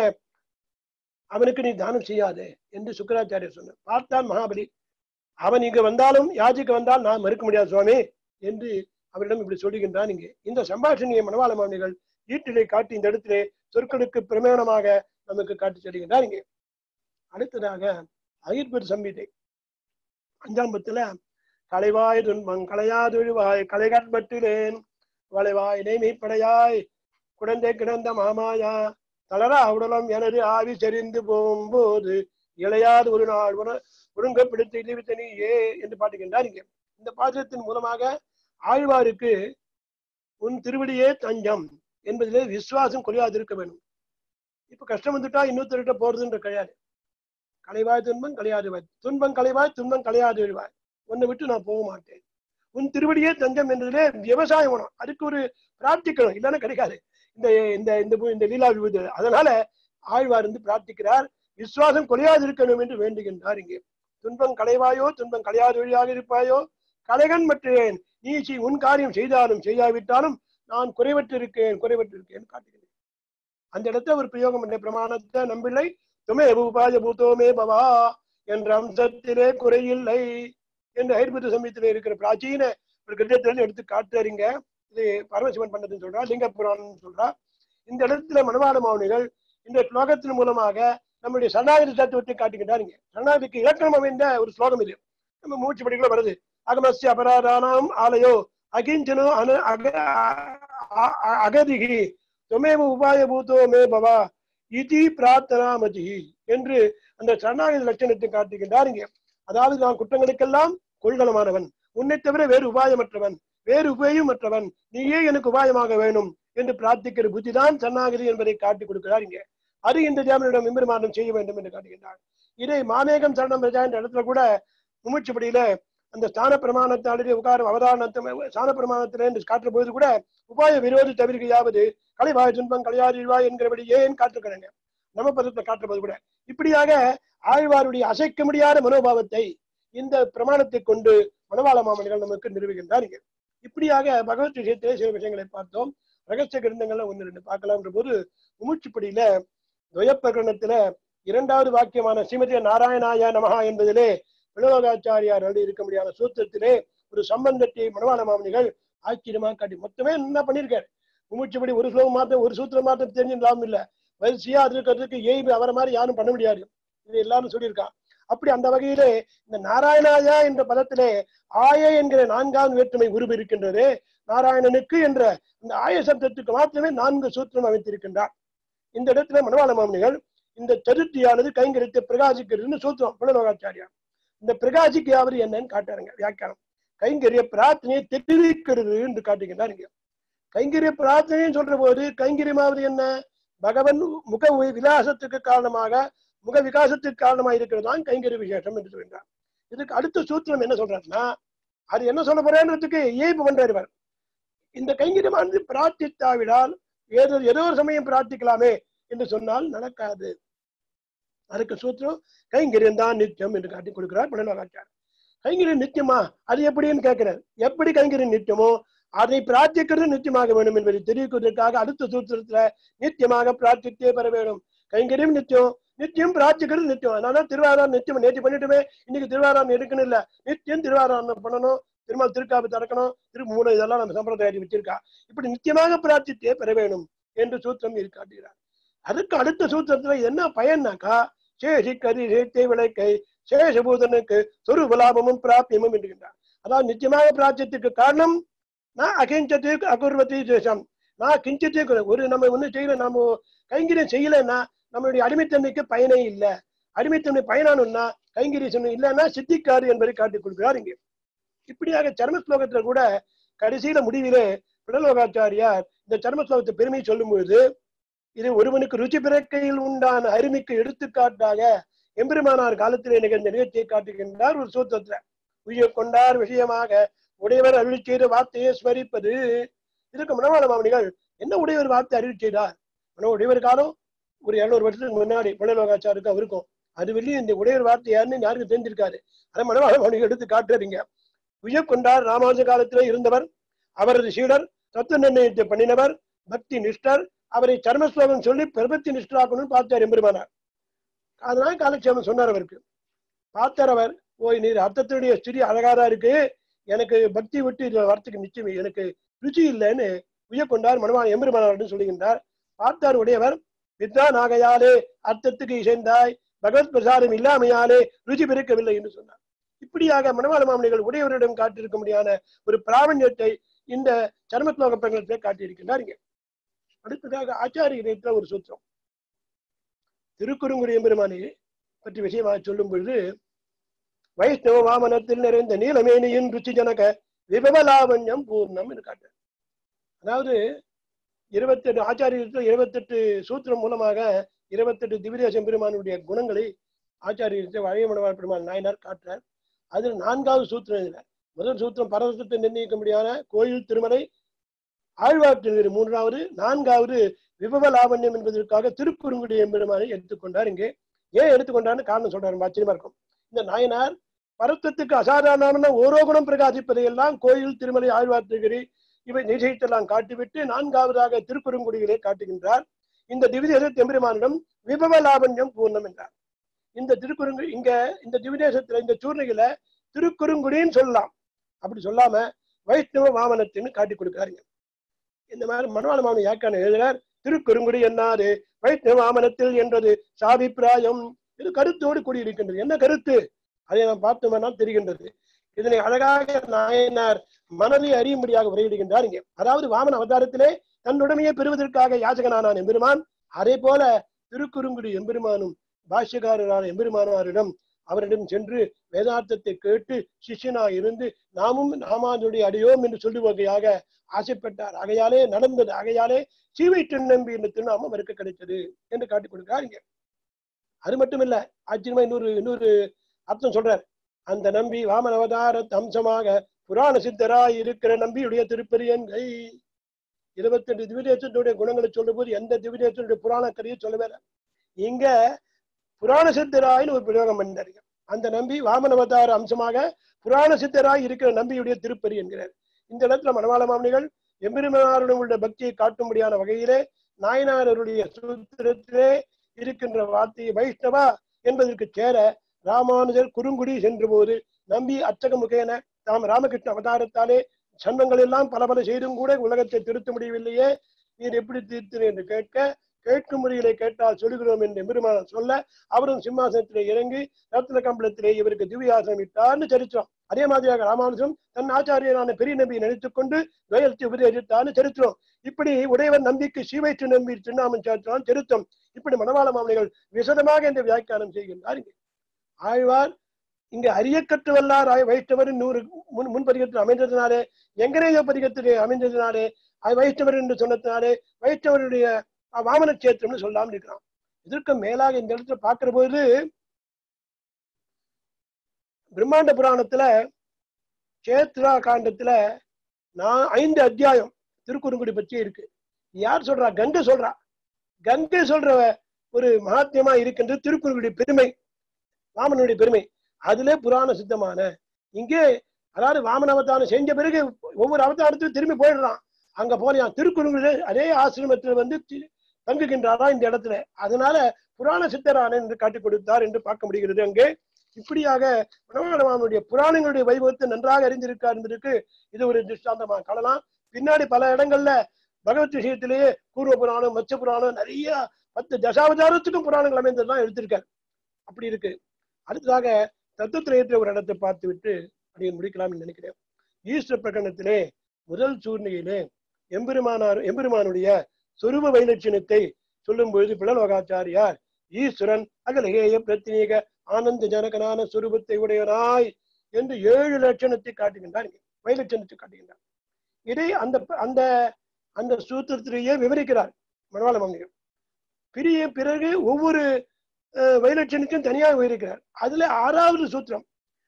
அவனுக்கு நீ தானம் செய்யாதே என்று சுக்கராச்சாரியர் சொன்னார் பார்த்தான் மகாபலி அவன் இங்கு வந்தாலும் யாஜிக்கு வந்தால் நான் மறுக்க முடியாது சுவாமி என்று அவரிடம் இப்படி சொல்லுகின்றான் இங்கே இந்த சம்பாஷணியை மனவாள மாமனிகள் ஈட்டிலை காட்டி இந்த இடத்திலே சொற்களுக்கு பிரமேணமாக நமக்கு காட்டி சொல்லுகின்றார் இங்கே அடுத்ததாக அகிர்பர் சம்ஹிதை அஞ்சாம் பத்துல கலைவாய் துன்பம் கலையாதொழிவாய் கலைகற்பட்டிலேன் வளைவாய் நெய்மைப்படையாய் குழந்தை கிடந்த மாமாயா தளரா உடலம் எனது ஆவி செறிந்து போகும்போது இளையாது ஒரு நாள் உன ஒழுங்க பிடித்து இழிவித்த நீயே என்று பாட்டுகின்றார் இங்கே இந்த பாத்திரத்தின் மூலமாக ஆழ்வாருக்கு உன் திருவடியே தஞ்சம் என்பதிலே விசுவாசம் குறையாது இருக்க வேண்டும் இப்ப கஷ்டம் வந்துட்டா இன்னொருத்தர்கிட்ட போறதுன்ற கிடையாது கலைவாய் துன்பம் கலையாது துன்பம் கலைவாய் துன்பம் கலையாது விழுவாய் உன்னை விட்டு நான் போக மாட்டேன் உன் திருவடியே தஞ்சம் என்பதிலே விவசாயம் வேணும் அதுக்கு ஒரு பிரார்த்திக்கணும் இல்லைன்னா கிடைக்காது இந்த இந்த இந்த பூ- இந்த லீலா விபத்து அதனால ஆழ்வார் வந்து பிரார்த்திக்கிறார் விசுவாசம் குறையாது இருக்கணும் என்று வேண்டுகின்றார் இங்கே துன்பம் களைவாயோ துன்பம் களையாது வழியாக இருப்பாயோ கலைகன் மற்றேன் நீ செய் உன் காரியம் செய்தாலும் செய்யாவிட்டாலும் நான் குறைவற்றிருக்கேன் குறைவற்றிருக்கேன் காட்டுகிறேன் அந்த இடத்துல ஒரு பிரயோகம் பண்ண பிரமாணத்தை நம்பிள்ளை துமே உபாய பூதோமே பவா என்ற அம்சத்திலே குறையில்லை என்று ஐர்புத்த சமயத்திலே இருக்கிற பிராச்சீன ஒரு கிரந்தத்திலிருந்து எடுத்து காட்டுறீங்க இது பரமசிவன் பண்ணதுன்னு சொல்றா லிங்க புராணம்னு சொல்றா இந்த இடத்துல மனவாள மௌனிகள் இந்த ஸ்லோகத்தின் மூலமாக நம்முடைய சரணாகதி தத்துவத்தை காட்டுகின்றாருங்க சரணாகதிக்கு இலக்கணம் அமைந்த ஒரு ஸ்லோகம் இது நம்ம மூச்சு படிக்கல வருது அகமஸ்ய அபராதானாம் ஆலயோ அகிஞ்சனோ அன அக அ- அ- அகதிகி தொமேவ உபாய பூதோ மே பவா இதி பிரார்த்தனாமதி என்று அந்த சரணாகதி லட்சணத்தை காட்டுகின்றாருங்க அதாவது நான் குற்றங்களுக்கெல்லாம் கொள்கலமானவன் உன்னை தவிர வேறு உபாயமற்றவன் வேறு உபயமற்றவன் நீயே எனக்கு உபாயமாக வேணும் என்று பிரார்த்திக்கிற புத்திதான் சரணாகதி என்பதை காட்டி கொடுக்கிறார் இங்கே அது இந்த தேவனிடம் எம்பெருமானம் செய்ய வேண்டும் என்று காட்டுகின்றார் இதை மாமேகம் சரணம் பிரஜா என்ற இடத்துல கூட முமுட்சிப்படியில அந்த ஸ்தான பிரமாணத்தாலே உட்கார அவதாரணத்தை ஸ்தான பிரமாணத்திலே என்று காட்டுற போது கூட உபாய விரோதி தவிர்க்கையாவது கலைவாய் துன்பம் கலையாதிழ்வாய் என்கிறபடி ஏன் காட்டுக்கிறாங்க நம்ம பதத்தை காட்டுற போது கூட இப்படியாக ஆழ்வாருடைய அசைக்க முடியாத மனோபாவத்தை இந்த பிரமாணத்தை கொண்டு மனவாள மாமனிகள் நமக்கு நிறுவுகின்றார் இங்கே இப்படியாக பகவத் விஷயத்திலே சில விஷயங்களை பார்த்தோம் ரகசிய கிரந்தங்கள்ல ஒன்று ரெண்டு பார்க்கலாம்ன்ற போது முமுட்சிப்படியில துவயப்பிரகரணத்துல இரண்டாவது வாக்கியமான ஸ்ரீமதி நாராயணாய நமஹா என்பதிலே பிளவகாச்சாரியார் எழுதி இருக்க முடியாத சூத்திரத்திலே ஒரு சம்பந்தத்தை மனவாள மாமனிகள் ஆச்சரியமாக காட்டி மொத்தமே என்ன பண்ணியிருக்காரு முமுட்சிப்படி ஒரு ஸ்லோகம் மாத்திரம் ஒரு சூத்திரம் மாத்திரம் தெரிஞ்சு லாபம் இல்ல வரிசையா அது இருக்கிறதுக்கு ஏய்வு அவரை மாதிரி யாரும் பண்ண முடியாது இது எல்லாரும் சொல்லியிருக்கான் அப்படி அந்த வகையிலே இந்த நாராயணாயா என்ற பதத்திலே ஆய என்கிற நான்காவது வேற்றுமை உருவு இருக்கின்றது நாராயணனுக்கு என்ற இந்த ஆய சப்தத்துக்கு மாத்திரமே நான்கு சூத்திரம் அமைத்திருக்கின்றார் இந்த இடத்துல மனவாள மாமனிகள் இந்த சதுர்த்தியானது கைங்கரித்து பிரகாசிக்கிறதுன்னு சூத்திரம் புலலோகாச்சாரியா இந்த பிரகாசிக்கையாவது என்னன்னு காட்டாருங்க வியாக்கியானம் கைங்கரிய பிரார்த்தனையை தெரிவிக்கிறது என்று காட்டுகின்றார் இங்க கைங்கரிய பிரார்த்தனைன்னு சொல்ற போது கைங்கரியமாவது என்ன பகவன் முக வி- விலாசத்துக்கு காரணமாக முக விகாசத்துக்கு காரணமாக இருக்கிறது தான் கைங்கரிய விசேஷம் என்று சொல்கின்றார் இதுக்கு அடுத்த சூத்திரம் என்ன சொல்றாருன்னா அது என்ன சொல்ல போறேன்றதுக்கு ஏய்ப்பு பண்றாரு இவர் இந்த கைங்கரியமானது பிரார்த்தித்தாவிடால் ஏதோ ஏதோ ஒரு சமயம் பிரார்த்திக்கலாமே என்று சொன்னால் நடக்காது அதுக்கு சூத்திரம் கைங்கரியம் தான் நித்தியம் என்று காட்டி கொடுக்கிறார் பழனோகாச்சார் கைங்கரியம் நித்தியமா அது எப்படின்னு கேட்கிறார் எப்படி கைங்கரியம் நித்தியமோ அதை பிரார்த்திக்கிறது நித்தியமாக வேண்டும் என்பதை தெரிவிப்பதற்காக அடுத்த சூத்திரத்துல நித்தியமாக பிரார்த்தித்தே பெற வேண்டும் கைங்கரியம் நித்தியம் நித்தியம் பிரார்த்திக்கிறது நித்தியம் அதனால திருவாராம் நித்தியம் நேற்று பண்ணிட்டுமே இன்னைக்கு திருவாராம் எடுக்கணும் இல்ல நித்தியம் திருவாராம் பண்ணணும் திருமல் திருக்காப்பு திறக்கணும் திரு மூணு இதெல்லாம் நம்ம சம்பிரதாயத்தை வச்சிருக்கா இப்படி நித்தியமாக பிரார்த்தித்தே பெற வேண்டும் என்று சூத்திரம் இது காட்டுகிறார் அதுக்கு அடுத்த சூத்திரத்துல என்ன பயன்னாக்கா சேஷி கரி சேத்தை விளக்கை சேஷபூதனுக்கு சொரூப லாபமும் பிராபியமும் என்கின்றார் அதாவது நிச்சயமாக பிரார்த்தத்துக்கு காரணம் நான் அகிஞ்சத்து அகுர்வதி தேசம் நான் கிஞ்சத்து ஒரு நம்ம ஒண்ணு செய்யல நாம கைங்கரியம் செய்யலைன்னா நம்மளுடைய அடிமைத்தன்மைக்கு பயனே இல்லை அடிமைத்தன்மை பயனானும்னா கைங்கரியம் இல்லைன்னா சித்திக்காரு என்பதை காட்டிக் கொடுக்கிறார் இங்கே இப்படியாக சர்ம ஸ்லோகத்துல கூட கடைசியில முடிவிலே பிடலோகாச்சாரியார் இந்த சர்ம ஸ்லோகத்தை பெருமை சொல்லும் பொழுது இது ஒருவனுக்கு ருச்சி பிறக்கையில் உண்டான அருமைக்கு எடுத்துக்காட்டாக எம்பெருமானார் காலத்திலே நிகழ்ந்த நிகழ்ச்சியை காட்டுகின்றார் ஒரு சூத்திரத்துல உய்ய கொண்டார் விஷயமாக உடையவர் அருள் செய்த வார்த்தையை ஸ்மரிப்பது இதுக்கு மனவாள மாமனிகள் என்ன உடையவர் வார்த்தை அருள் செய்தார் மன உடையவர் காலம் ஒரு இருநூறு வருஷத்துக்கு முன்னாடி புலலோகாச்சாருக்கு அவருக்கும் அது வெளியே இந்த உடையவர் வார்த்தை யாருன்னு யாருக்கும் தெரிஞ்சிருக்காரு அதை மனவாள மாமனிகள் எடுத்து காட்டுறீங்க உய்ய கொண்டார் ராமானுஜ காலத்திலே இருந்தவர் அவரது சீடர் தத்துவ நிர்ணயத்தை பண்ணினவர் பக்தி நிஷ்டர் அவரை சர்ம ஸ்லோகம் சொல்லி பிரபத்தி நிஷ்டராக்கணும்னு பார்த்தார் எம்பெருமானார் அதனால காலட்சேபம் சொன்னார் அவருக்கு பார்த்தார் அவர் ஓய் நீர் அர்த்தத்தினுடைய ஸ்திரி அழகாரா இருக்கு எனக்கு பக்தி விட்டு இதுல வரத்துக்கு நிச்சயம் எனக்கு ருச்சி இல்லைன்னு உய்ய கொண்டார் மனவான் எம்பெருமானார் சொல்லுகின்றார் பார்த்தார் உடையவர் வித்தான் ஆகையாலே அர்த்தத்துக்கு இசைந்தாய் பகவத் பிரசாரம் இல்லாமையாலே ருச்சி பிறக்கவில்லை என்று சொன்னார் இப்படியாக மனவாள மாமனிகள் உடையவரிடம் காட்டியிருக்க முடியாத ஒரு பிராமணியத்தை இந்த சர்மத்லோக பிரகடனத்தை காட்டியிருக்கின்றார் இங்க அடுத்ததாக ஆச்சாரியத்துல ஒரு சூத்திரம் திருக்குறுங்குடி எம்பெருமானை பற்றி விஷயமாக சொல்லும் பொழுது வைஷ்ணவ வாமனத்தில் நிறைந்த நீலமேனியின் ருச்சி ஜனக விபவலாவண்யம் பூர்ணம் என்று காட்டார் அதாவது இருபத்தெட்டு ஆச்சாரியத்தில் இருபத்தெட்டு சூத்திரம் மூலமாக இருபத்தெட்டு திவ்யதேசம் பெருமானுடைய குணங்களை ஆச்சாரியத்தை வழியமனவாள் பெருமாள் நாயனார் காட்டுறார் அதில் நான்காவது சூத்திரம் இதுல முதல் சூத்திரம் பரதத்தை நிர்ணயிக்க முடியாத கோயில் திருமலை ஆழ்வார் மூன்றாவது நான்காவது விபவ லாவண்யம் என்பதற்காக திருக்குறுங்குடி எம்பெருமானை எடுத்துக்கொண்டார் இங்கே ஏன் எடுத்துக்கொண்டார்னு காரணம் சொல்றாரு ஆச்சரியமா இருக்கும் இந்த நாயனார் பரத்தத்துக்கு அசாதாரணமான ஓரோ குணம் பிரகாசிப்பதை எல்லாம் கோயில் திருமலை ஆழ்வார் திருகிரி இவை நிச்சயத்தெல்லாம் காட்டிவிட்டு நான்காவதாக திருக்குறுங்குடிகளை காட்டுகின்றார் இந்த திவிதேச எம்பெருமானிடம் விபவ லாவண்யம் பூர்ணம் என்றார் இந்த திருக்குறுங்கு இங்க இந்த திவிதேசத்துல இந்த சூர்ணிகளை திருக்குறுங்குடின்னு சொல்லலாம் அப்படி சொல்லாம வைஷ்ணவ வாமனத்தின்னு காட்டி கொடுக்கிறாருங்க இந்த மாதிரி மனவாள மாமன் யாக்கான எழுதுறார் திருக்குறுங்குடி என்னாது வைஷ்ணவ வாமனத்தில் என்றது சாபிப்பிராயம் இது கருத்தோடு கூடியிருக்கின்றது என்ன கருத்து அதை நாம் பார்த்தோம்னா தெரிகின்றது இதனை அழகாக நாயனார் மனதை அறியும்படியாக உரையிடுகின்றார் இங்கே அதாவது வாமன அவதாரத்திலே தன்னுடைமையை பெறுவதற்காக யாச்சகனானான் எம்பெருமான் அதே போல திருக்குறுங்குடி எம்பெருமானும் பாஷ்யக்காரரான எம்பெருமானாரிடம் அவரிடம் சென்று வேதார்த்தத்தை கேட்டு சிஷ்யனா இருந்து நாமும் நாமானுடைய அடையோம் என்று சொல்லுவகையாக ஆசைப்பட்டார் ஆகையாலே நடந்தது ஆகையாலே சீவை நம்பி என்ற திருநாமம் அவருக்கு கிடைத்தது என்று காட்டிக் கொடுக்கிறார் இங்க அது மட்டும் இல்ல ஆச்சரியமா இன்னொரு இன்னொரு அர்த்தம் சொல்றார் அந்த நம்பி வாமன அவதார அம்சமாக புராண சித்தராய் இருக்கிற நம்பியுடைய திருப்பெரியன்கை இருபத்தெட்டு திவ்யதேசத்துடைய குணங்களை சொல்லும் போது எந்த திவ்யதேசனுடைய புராண கதையை சொல்லவே இல்லை இங்க புராண சித்தராயின்னு ஒரு பிரயோகம் பண்ணாரு அந்த நம்பி வாமன அவதார அம்சமாக புராண சித்தராய் இருக்கிற நம்பியுடைய திருப்பதி என்கிறார் இந்த இடத்துல மணவாள மாமனிகள் எம்பெருமானுடன் உள்ள பக்தியை காட்டும்படியான வகையிலே நாயனாரருடைய சூத்திரத்திலே இருக்கின்ற வார்த்தையை வைஷ்ணவா என்பதற்கு சேர ராமானுஜர் குறுங்குடி சென்ற போது நம்பி அச்சக முகேன தாம் ராமகிருஷ்ண அவதாரத்தாலே சன்மங்கள் எல்லாம் பல பல செய்தும் கூட உலகத்தை திருத்த முடியவில்லையே நீர் எப்படி தீர்த்து என்று கேட்க கேட்கும் முறையிலே கேட்டால் சொல்லுகிறோம் என்று பெருமாள் சொல்ல அவரும் சிம்மாசனத்திலே இறங்கி ரத்ன கம்பளத்திலே இவருக்கு திவ்யாசனம் இட்டார்னு சரித்திரம் அதே மாதிரியாக ராமானுஜம் தன் ஆச்சாரியனான பெரிய நம்பியை நினைத்துக் கொண்டு துயரத்தை உபதேசித்தார்னு சரித்திரம் இப்படி உடையவர் நம்பிக்கை சீவைற்று நம்பி திருநாமம் சாற்றான் திருத்தம் இப்படி மணவாள மாமனிகள் விசதமாக இந்த வியாக்கியானம் செய்கின்றார் இங்கே ஆழ்வார் இங்க அரியக்கற்று வல்லார் ஆய் வைஷ்ணவர் நூறு முன் முன்பதிகத்தில் அமைந்ததினாலே எங்கனேயோ பதிகத்திலே அமைந்ததினாலே அது வைஷ்ணவர் என்று சொன்னதினாலே வைஷ்ணவருடைய வாமன சேத்திரம்னு சொல்லாமல் இருக்கிறான் இதற்கு மேலாக இந்த இடத்துல பார்க்கிற போது பிரம்மாண்ட புராணத்துல சேத்ரா காண்டத்துல நான் ஐந்து அத்தியாயம் திருக்குறுங்குடி பற்றி இருக்கு யார் சொல்றா கங்கை சொல்றா கங்கை சொல்றவ ஒரு மகாத்தியமா இருக்கின்றது திருக்குறளுடைய பெருமை வாமனுடைய பெருமை அதிலே புராண சித்தமான இங்கே அதாவது வாமன அவதாரம் செஞ்ச பிறகு ஒவ்வொரு அவதாரத்தையும் திரும்பி போயிடுறான் அங்க போனான் திருக்குறளிலே அதே ஆசிரமத்தில் வந்து தி- தங்குகின்றாரா இந்த இடத்துல அதனால புராண சித்தரான என்று காட்டிக் கொடுத்தார் என்று பார்க்க முடிகிறது அங்கே இப்படியாக மனோகரமானுடைய புராணங்களுடைய வைபவத்தை நன்றாக அறிந்திருக்கார் என்பதற்கு இது ஒரு திருஷ்டாந்தமாக காணலாம் பின்னாடி பல இடங்கள்ல பகவத் விஷயத்திலேயே பூர்வ புராணம் மச்ச புராணம் நிறைய பத்து தசாவதாரத்துக்கும் புராணங்கள் அமைந்ததெல்லாம் எடுத்திருக்கார் அப்படி இருக்கு அடுத்ததாக தத்துவத்திரயத்தில் ஒரு இடத்தை பார்த்து விட்டு அப்படியே முடிக்கலாம்னு நினைக்கிறேன் ஈஸ்வர பிரகடனத்திலே முதல் சூர்ணியிலே எம்பெருமானார் எம்பெருமானுடைய சொரூப வைலட்சணத்தை சொல்லும் பொழுது பிளலோகாச்சாரியார் ஈஸ்வரன் அகலகேய பிரத்தினேக ஆனந்த ஜனகனான சொரூபத்தை உடையவனாய் என்று ஏழு லட்சணத்தை காட்டுகின்றார் இங்கே. வைலட்சணத்தை காட்டுகின்றார் இதை அந்த அந்த அந்த சூத்திரத்திலேயே விவரிக்கிறார் மனவாள மாமனிகள் பிரிய பிறகு ஒவ்வொரு அஹ், வைலட்சணுக்கும் தனியாக விவரிக்கிறார் அதுல ஆறாவது சூத்திரம்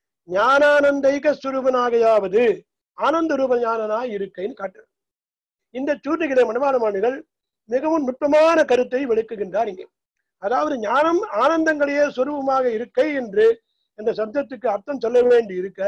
ஞானானந்தைக சுரூபனாகையாவது ஆனந்த ரூப ஞானனாய் இருக்கைன்னு காட்டுறார் இந்த சூட்டிகளை மனவாளமானிகள் மிகவும் நுட்பமான கருத்தை விளக்குகின்றார் இங்கே அதாவது ஞானம் ஆனந்தங்களையே சொரூபமாக இருக்கை என்று என்ற சப்தத்துக்கு அர்த்தம் சொல்ல வேண்டி இருக்க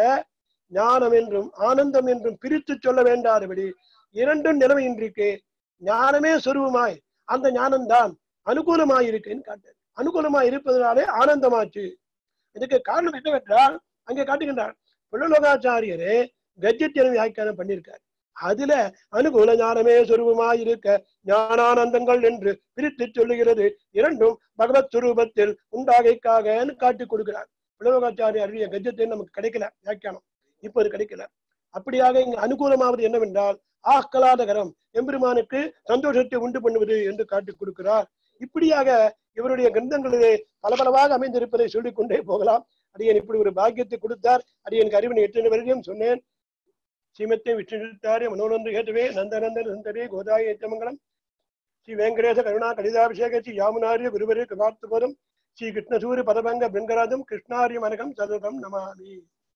ஞானம் என்றும் ஆனந்தம் என்றும் பிரித்து சொல்ல வேண்டாதபடி இரண்டும் நிலைமையின்றிருக்கு ஞானமே சொருபமாய் அந்த ஞானம்தான் அனுகூலமாய் இருக்குன்னு காட்டார் அனுகூலமாய் இருப்பதனாலே ஆனந்தமாச்சு இதுக்கு காரணம் என்னவென்றால் அங்கே காட்டுகின்றார் புள்ளலோகாச்சாரியரே கஜ்ஜத்தியம் வியாக்கியானம் பண்ணியிருக்கார் அதுல அனுகூல ஞானமே சொருபமாய் இருக்க ஞானானந்தங்கள் என்று பிரித்து சொல்லுகிறது இரண்டும் பகவத் சுரூபத்தில் உண்டாகைக்காக காட்டி கொடுக்கிறார் புள்ளலோகாச்சாரிய அருளிய கஜ்ஜத்தை நமக்கு கிடைக்கல வியாக்கியானம் இப்ப அது கிடைக்கல அப்படியாக இங்கு அனுகூலமாவது என்னவென்றால் ஆக்கலாதகரம் எம்பெருமானுக்கு சந்தோஷத்தை உண்டு பண்ணுவது என்று காட்டிக் கொடுக்கிறார் இப்படியாக இவருடைய கிரந்தங்களிலே பலபலவாக அமைந்திருப்பதை சொல்லிக் கொண்டே போகலாம் அடியன் இப்படி ஒரு பாக்கியத்தை கொடுத்தார் அடியனுக்கு அறிவினை எத்தனை வரையும் சொன்னேன் சீமத்தை விஷ்ணுத்தாரே மனோனந்து கேட்டவே நந்தநந்தன் சுந்தரே கோதாய ஏற்றமங்கலம் ஸ்ரீ வெங்கடேச கருணா கலிதாபிஷேக ஸ்ரீ யாமுனாரிய குருவரே கிருபார்த்த போதும் ஸ்ரீ கிருஷ்ணசூரி பதபங்க பிருங்கராஜம் கிருஷ்ணாரிய மனகம் சதுரம் நமாமி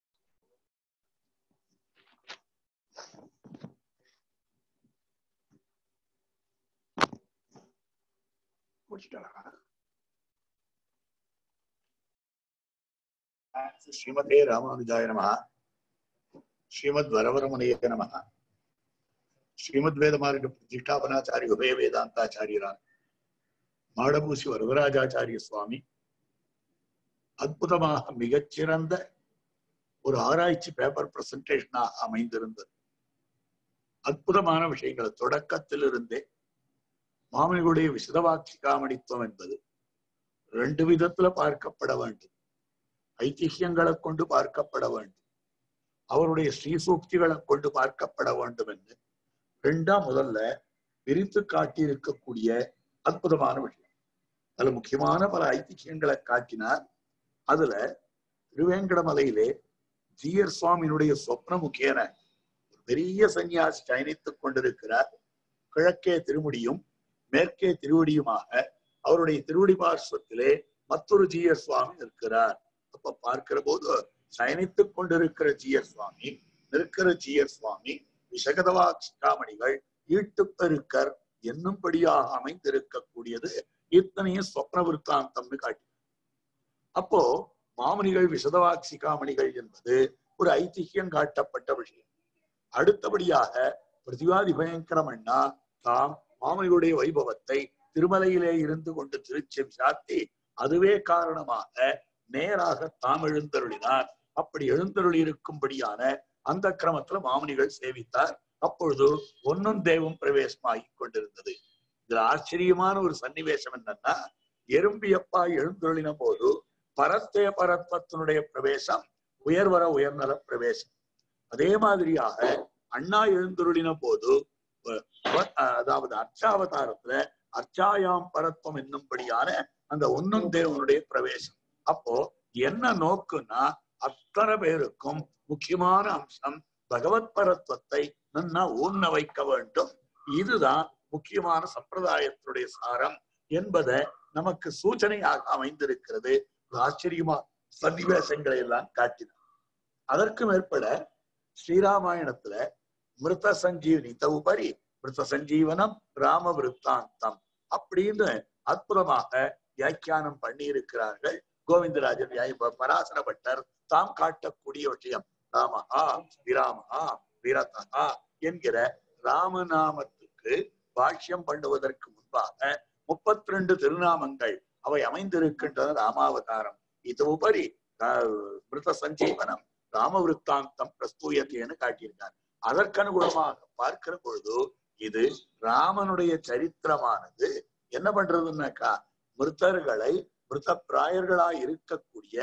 முடிச்சிட்டாரா ஸ்ரீமதே ராமானுஜாய நம ஸ்ரீமத் வரவரமனைய நம ஸ்ரீமத் வேதமார்க பிரதிஷ்டாபனாச்சாரிய உபய வேதாந்தாச்சாரியரான மாடபூசி வரதராஜாச்சாரிய சுவாமி அற்புதமாக மிகச்சிறந்த ஒரு ஆராய்ச்சி பேப்பர் பிரசன்டேஷனாக அமைந்திருந்தது அற்புதமான விஷயங்களை தொடக்கத்திலிருந்தே மாமனிகளுடைய விசதவாட்சி காமடித்துவம் என்பது ரெண்டு விதத்துல பார்க்கப்பட வேண்டும் ஐதிஹ்யங்களை கொண்டு பார்க்கப்பட வேண்டும் அவருடைய ஸ்ரீசூக்திகளை கொண்டு பார்க்கப்பட வேண்டும் என்று ரெண்டாம் முதல்ல பிரித்து காட்டியிருக்கக்கூடிய அற்புதமான விஷயம் அதுல முக்கியமான பல ஐதிஹ்யங்களை காட்டினார் அதுல திருவேங்கடமலையிலே ஜீயர் சுவாமியினுடைய சொப்ன முக்கியன ஒரு பெரிய சன்னியாசி பயணித்துக் கொண்டிருக்கிறார் கிழக்கே திருமுடியும் மேற்கே திருவடியுமாக அவருடைய திருவடி பார்ஸ்வத்திலே மற்றொரு ஜீயர் சுவாமி இருக்கிறார் அப்ப பார்க்கிற போது சயனித்துக் கொண்டிருக்கிற ஜீயர் சுவாமி நிற்கிற ஜீயர் சுவாமி விஷகதவாட்சிகாமணிகள் ஈட்டுப்பெருக்கர் என்னும்படியாக அமைந்திருக்கக்கூடியது இத்தனையும் சொப்ன விற்த்தாந்தம்னு காட்டி அப்போ மாமனிகள் விஷதவாட்சிகாமணிகள் என்பது ஒரு ஐதிஹ்யம் காட்டப்பட்ட விஷயம் அடுத்தபடியாக பிரதிவாதி பயங்கரமண்ணா தாம் மாமனிகளுடைய வைபவத்தை திருமலையிலே இருந்து கொண்டு திருச்செம் சாத்தி அதுவே காரணமாக நேராக தாம் எழுந்தருளினார் அப்படி எழுந்தருளி இருக்கும்படியான அந்த கிரமத்துல மாமனிகள் சேவித்தார் அப்பொழுது ஒன்னும் தெய்வம் பிரவேசமாகி கொண்டிருந்தது இதுல ஆச்சரியமான ஒரு சன்னிவேசம் என்னன்னா எறும்பியப்பா எழுந்தருளின போது பரத்தே பரத்வத்தினுடைய பிரவேசம் உயர்வர உயர்நல பிரவேசம் அதே மாதிரியாக அண்ணா எழுந்தருளின போது அஹ், அதாவது அர்ச்சாவதாரத்துல அர்ச்சாயாம் பரத்வம் என்னும்படியான அந்த ஒன்னும் தேவனுடைய பிரவேசம் அப்போ என்ன நோக்குன்னா அத்தனை பேருக்கும் முக்கியமான அம்சம் பகவத் பரத்வத்தை நன்னா ஊன்ன வைக்க வேண்டும் இதுதான் முக்கியமான சம்பிரதாயத்தினுடைய சாரம் என்பதை நமக்கு சூச்சனையாக அமைந்திருக்கிறது ஒரு ஆச்சரியமா சன்னிவேசங்களை எல்லாம் காட்டினார் அதற்கு மேற்பட ஸ்ரீராமாயணத்துல மிருத சஞ்சீவனி உபரி மிருத சஞ்சீவனம் ராம விருத்தாந்தம் அப்படின்னு அற்புதமாக வியாக்கியானம் பண்ணி இருக்கிறார்கள் கோவிந்தராஜர் வியாய- பராசர பட்டர் தாம் காட்டக்கூடிய விஷயம் ராமஹா விராமஹா விரதஹா என்கிற ராமநாமத்துக்கு பாஷ்யம் பண்ணுவதற்கு முன்பாக முப்பத்தி ரெண்டு திருநாமங்கள் அவை அமைந்திருக்கின்றன ராமாவதாரம் இது உபரி அஹ், மிருத சஞ்சீவனம் ராமவிருத்தாந்தம் பிரஸ்தூயத்தேன்னு காட்டியிருக்கார் அதற்கனுகுணமாக பார்க்கிற பொழுது இது ராமனுடைய சரித்திரமானது என்ன பண்றதுன்னாக்கா மிருத்தர்களை மிருத பிராயர்களாய் இருக்கக்கூடிய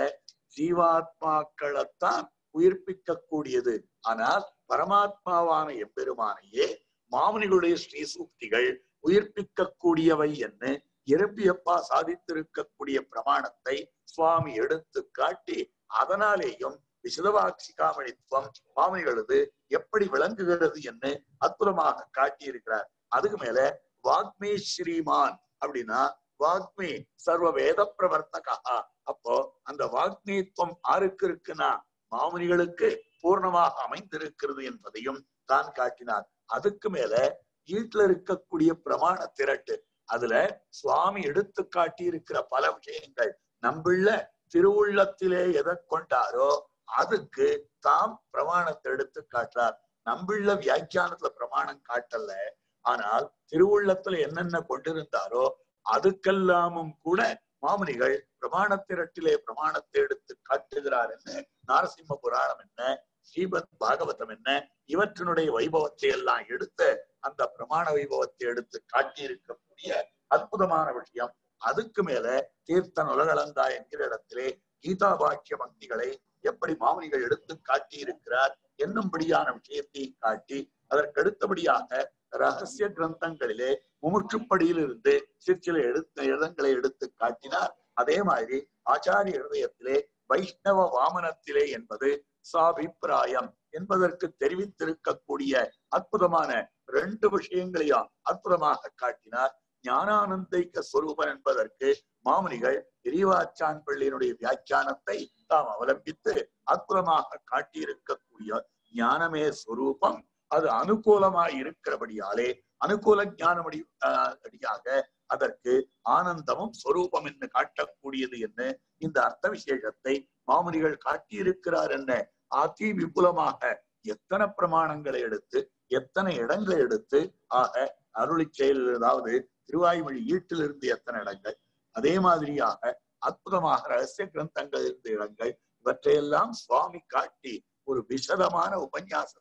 ஜீவாத்மாக்களைத்தான் உயிர்ப்பிக்க கூடியது ஆனால் பரமாத்மாவான எம்பெருமானையே மாமுனிகளுடைய ஸ்ரீ சூக்திகள் உயிர்ப்பிக்க கூடியவை என்று இரப்பியப்பா சாதித்திருக்கக்கூடிய பிரமாணத்தை சுவாமி எடுத்து காட்டி அதனாலேயும் விசதவாட்சிகாமணித்துவம் சுவாமிகளது எப்படி விளங்குகிறது என்று அற்புதமாக காட்டியிருக்கிறார் அதுக்கு மேல வாக்மே ஸ்ரீமான் அப்படின்னா வாக்மே சர்வ வேத பிரவர்த்தகா அப்போ அந்த வாக்மீத்துவம் ஆருக்கு இருக்குன்னா மாமுனிகளுக்கு பூர்ணமாக அமைந்திருக்கிறது என்பதையும் தான் காட்டினார் அதுக்கு மேல வீட்டுல இருக்கக்கூடிய பிரமாண திரட்டு அதுல சுவாமி எடுத்து காட்டி இருக்கிற பல விஷயங்கள் நம்பிள்ள திருவுள்ளத்திலே எதை கொண்டாரோ அதுக்கு தாம் பிரமாணத்தை எடுத்து காட்டுறார் நம்பிள்ள வியாக்கியானத்துல பிரமாணம் காட்டல ஆனால் திருவுள்ளத்துல என்னென்ன கொண்டிருந்தாரோ அதுக்கெல்லாமும் கூட மாமுனிகள் பிரமாண திரட்டிலே பிரமாணத்தை எடுத்து காட்டுகிறார் என்ன நாரசிம்ம புராணம் என்ன ஸ்ரீமத் பாகவதம் என்ன இவற்றினுடைய வைபவத்தை எல்லாம் எடுத்து அந்த பிரமாண வைபவத்தை எடுத்து காட்டியிருக்கக்கூடிய அற்புதமான விஷயம் அதுக்கு மேல தீர்த்தன் உலகளந்தா என்கிற இடத்திலே கீதா பாக்கிய பக்திகளை எப்படி மாமுனிகள் எடுத்து காட்டியிருக்கிறார் என்னும்படியான விஷயத்தை காட்டி அதற்கு அடுத்தபடியாக ரகசிய கிரந்தங்களிலே முமுற்றுப்படியில் இருந்து சிற்சில எடுத்த இடங்களை எடுத்து காட்டினார் அதே மாதிரி ஆச்சாரிய ஹிருதயத்திலே வைஷ்ணவ வாமனத்திலே என்பது சாபிப்பிராயம் என்பதற்கு தெரிவித்திருக்கக்கூடிய அற்புதமான ரெண்டு விஷயங்களையும் அற்புதமாக காட்டினார் ஞானானந்தைக்க சொரூபன் என்பதற்கு மாமுனிகள் பெரியவாச்சான் பிள்ளையினுடைய வியாக்கியானத்தை தாம் அவலம்பித்து அற்புதமாக காட்டியிருக்கக்கூடிய ஞானமே சொரூபம் அது அனுகூலமாய் இருக்கிறபடியாலே அனுகூல ஞானமடி ஆஹ் அடியாக அதற்கு ஆனந்தமும் சொரூபம் என்று காட்டக்கூடியது என்று இந்த அர்த்த விசேஷத்தை மாமுனிகள் காட்டியிருக்கிறார் என்ன அதி விபுலமாக எத்தனை பிரமாணங்களை எடுத்து எத்தனை இடங்களை எடுத்து ஆக அருளி செயல் அதாவது திருவாய்மொழி ஈட்டிலிருந்து எத்தனை இடங்கள் அதே மாதிரியாக அற்புதமாக ரகசிய கிரந்தங்கள் இருந்த இடங்கள் இவற்றையெல்லாம் சுவாமி காட்டி ஒரு விசதமான உபன்யாசம்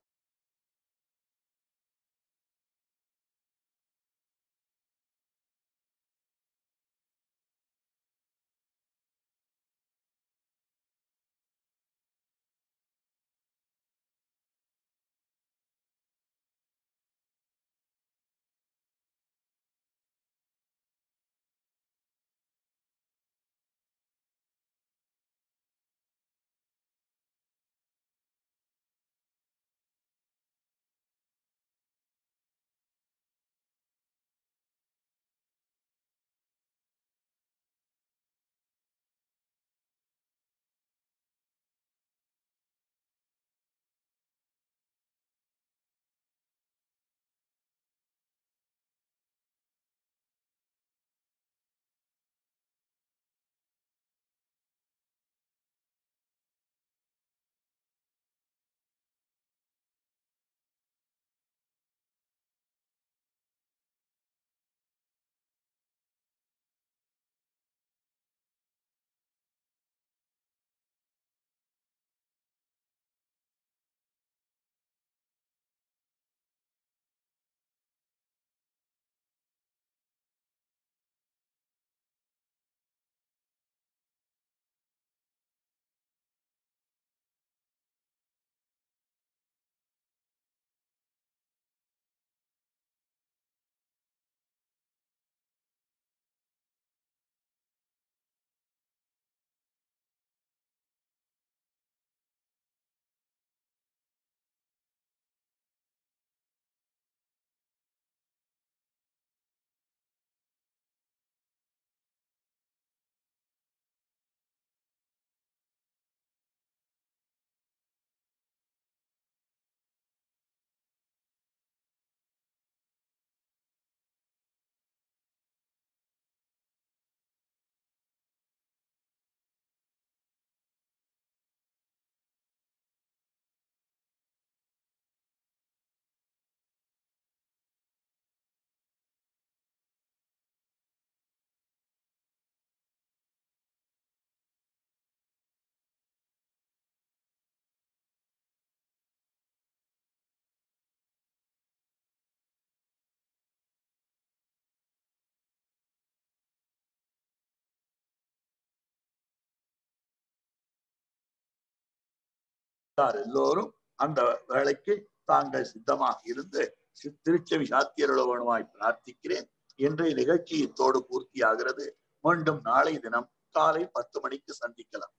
யார் எல்லோரும் அந்த வேலைக்கு தாங்கள் சித்தமாக இருந்து சி- திருச்செவி சாத்தியருளவனுமாய் பிரார்த்திக்கிறேன் இன்றைய நிகழ்ச்சி இத்தோடு பூர்த்தியாகிறது மீண்டும் நாளை தினம் காலை பத்து மணிக்கு சந்திக்கலாம்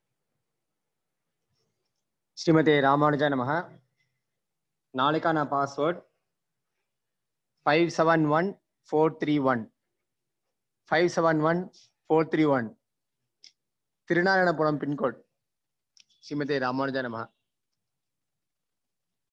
ஸ்ரீமதே ராமானுஜா நமக நாளைக்கான password five seven one four three one five seven one four three one Thirunarayanapuram pincode ஸ்ரீமதே ராமானுஜா நமக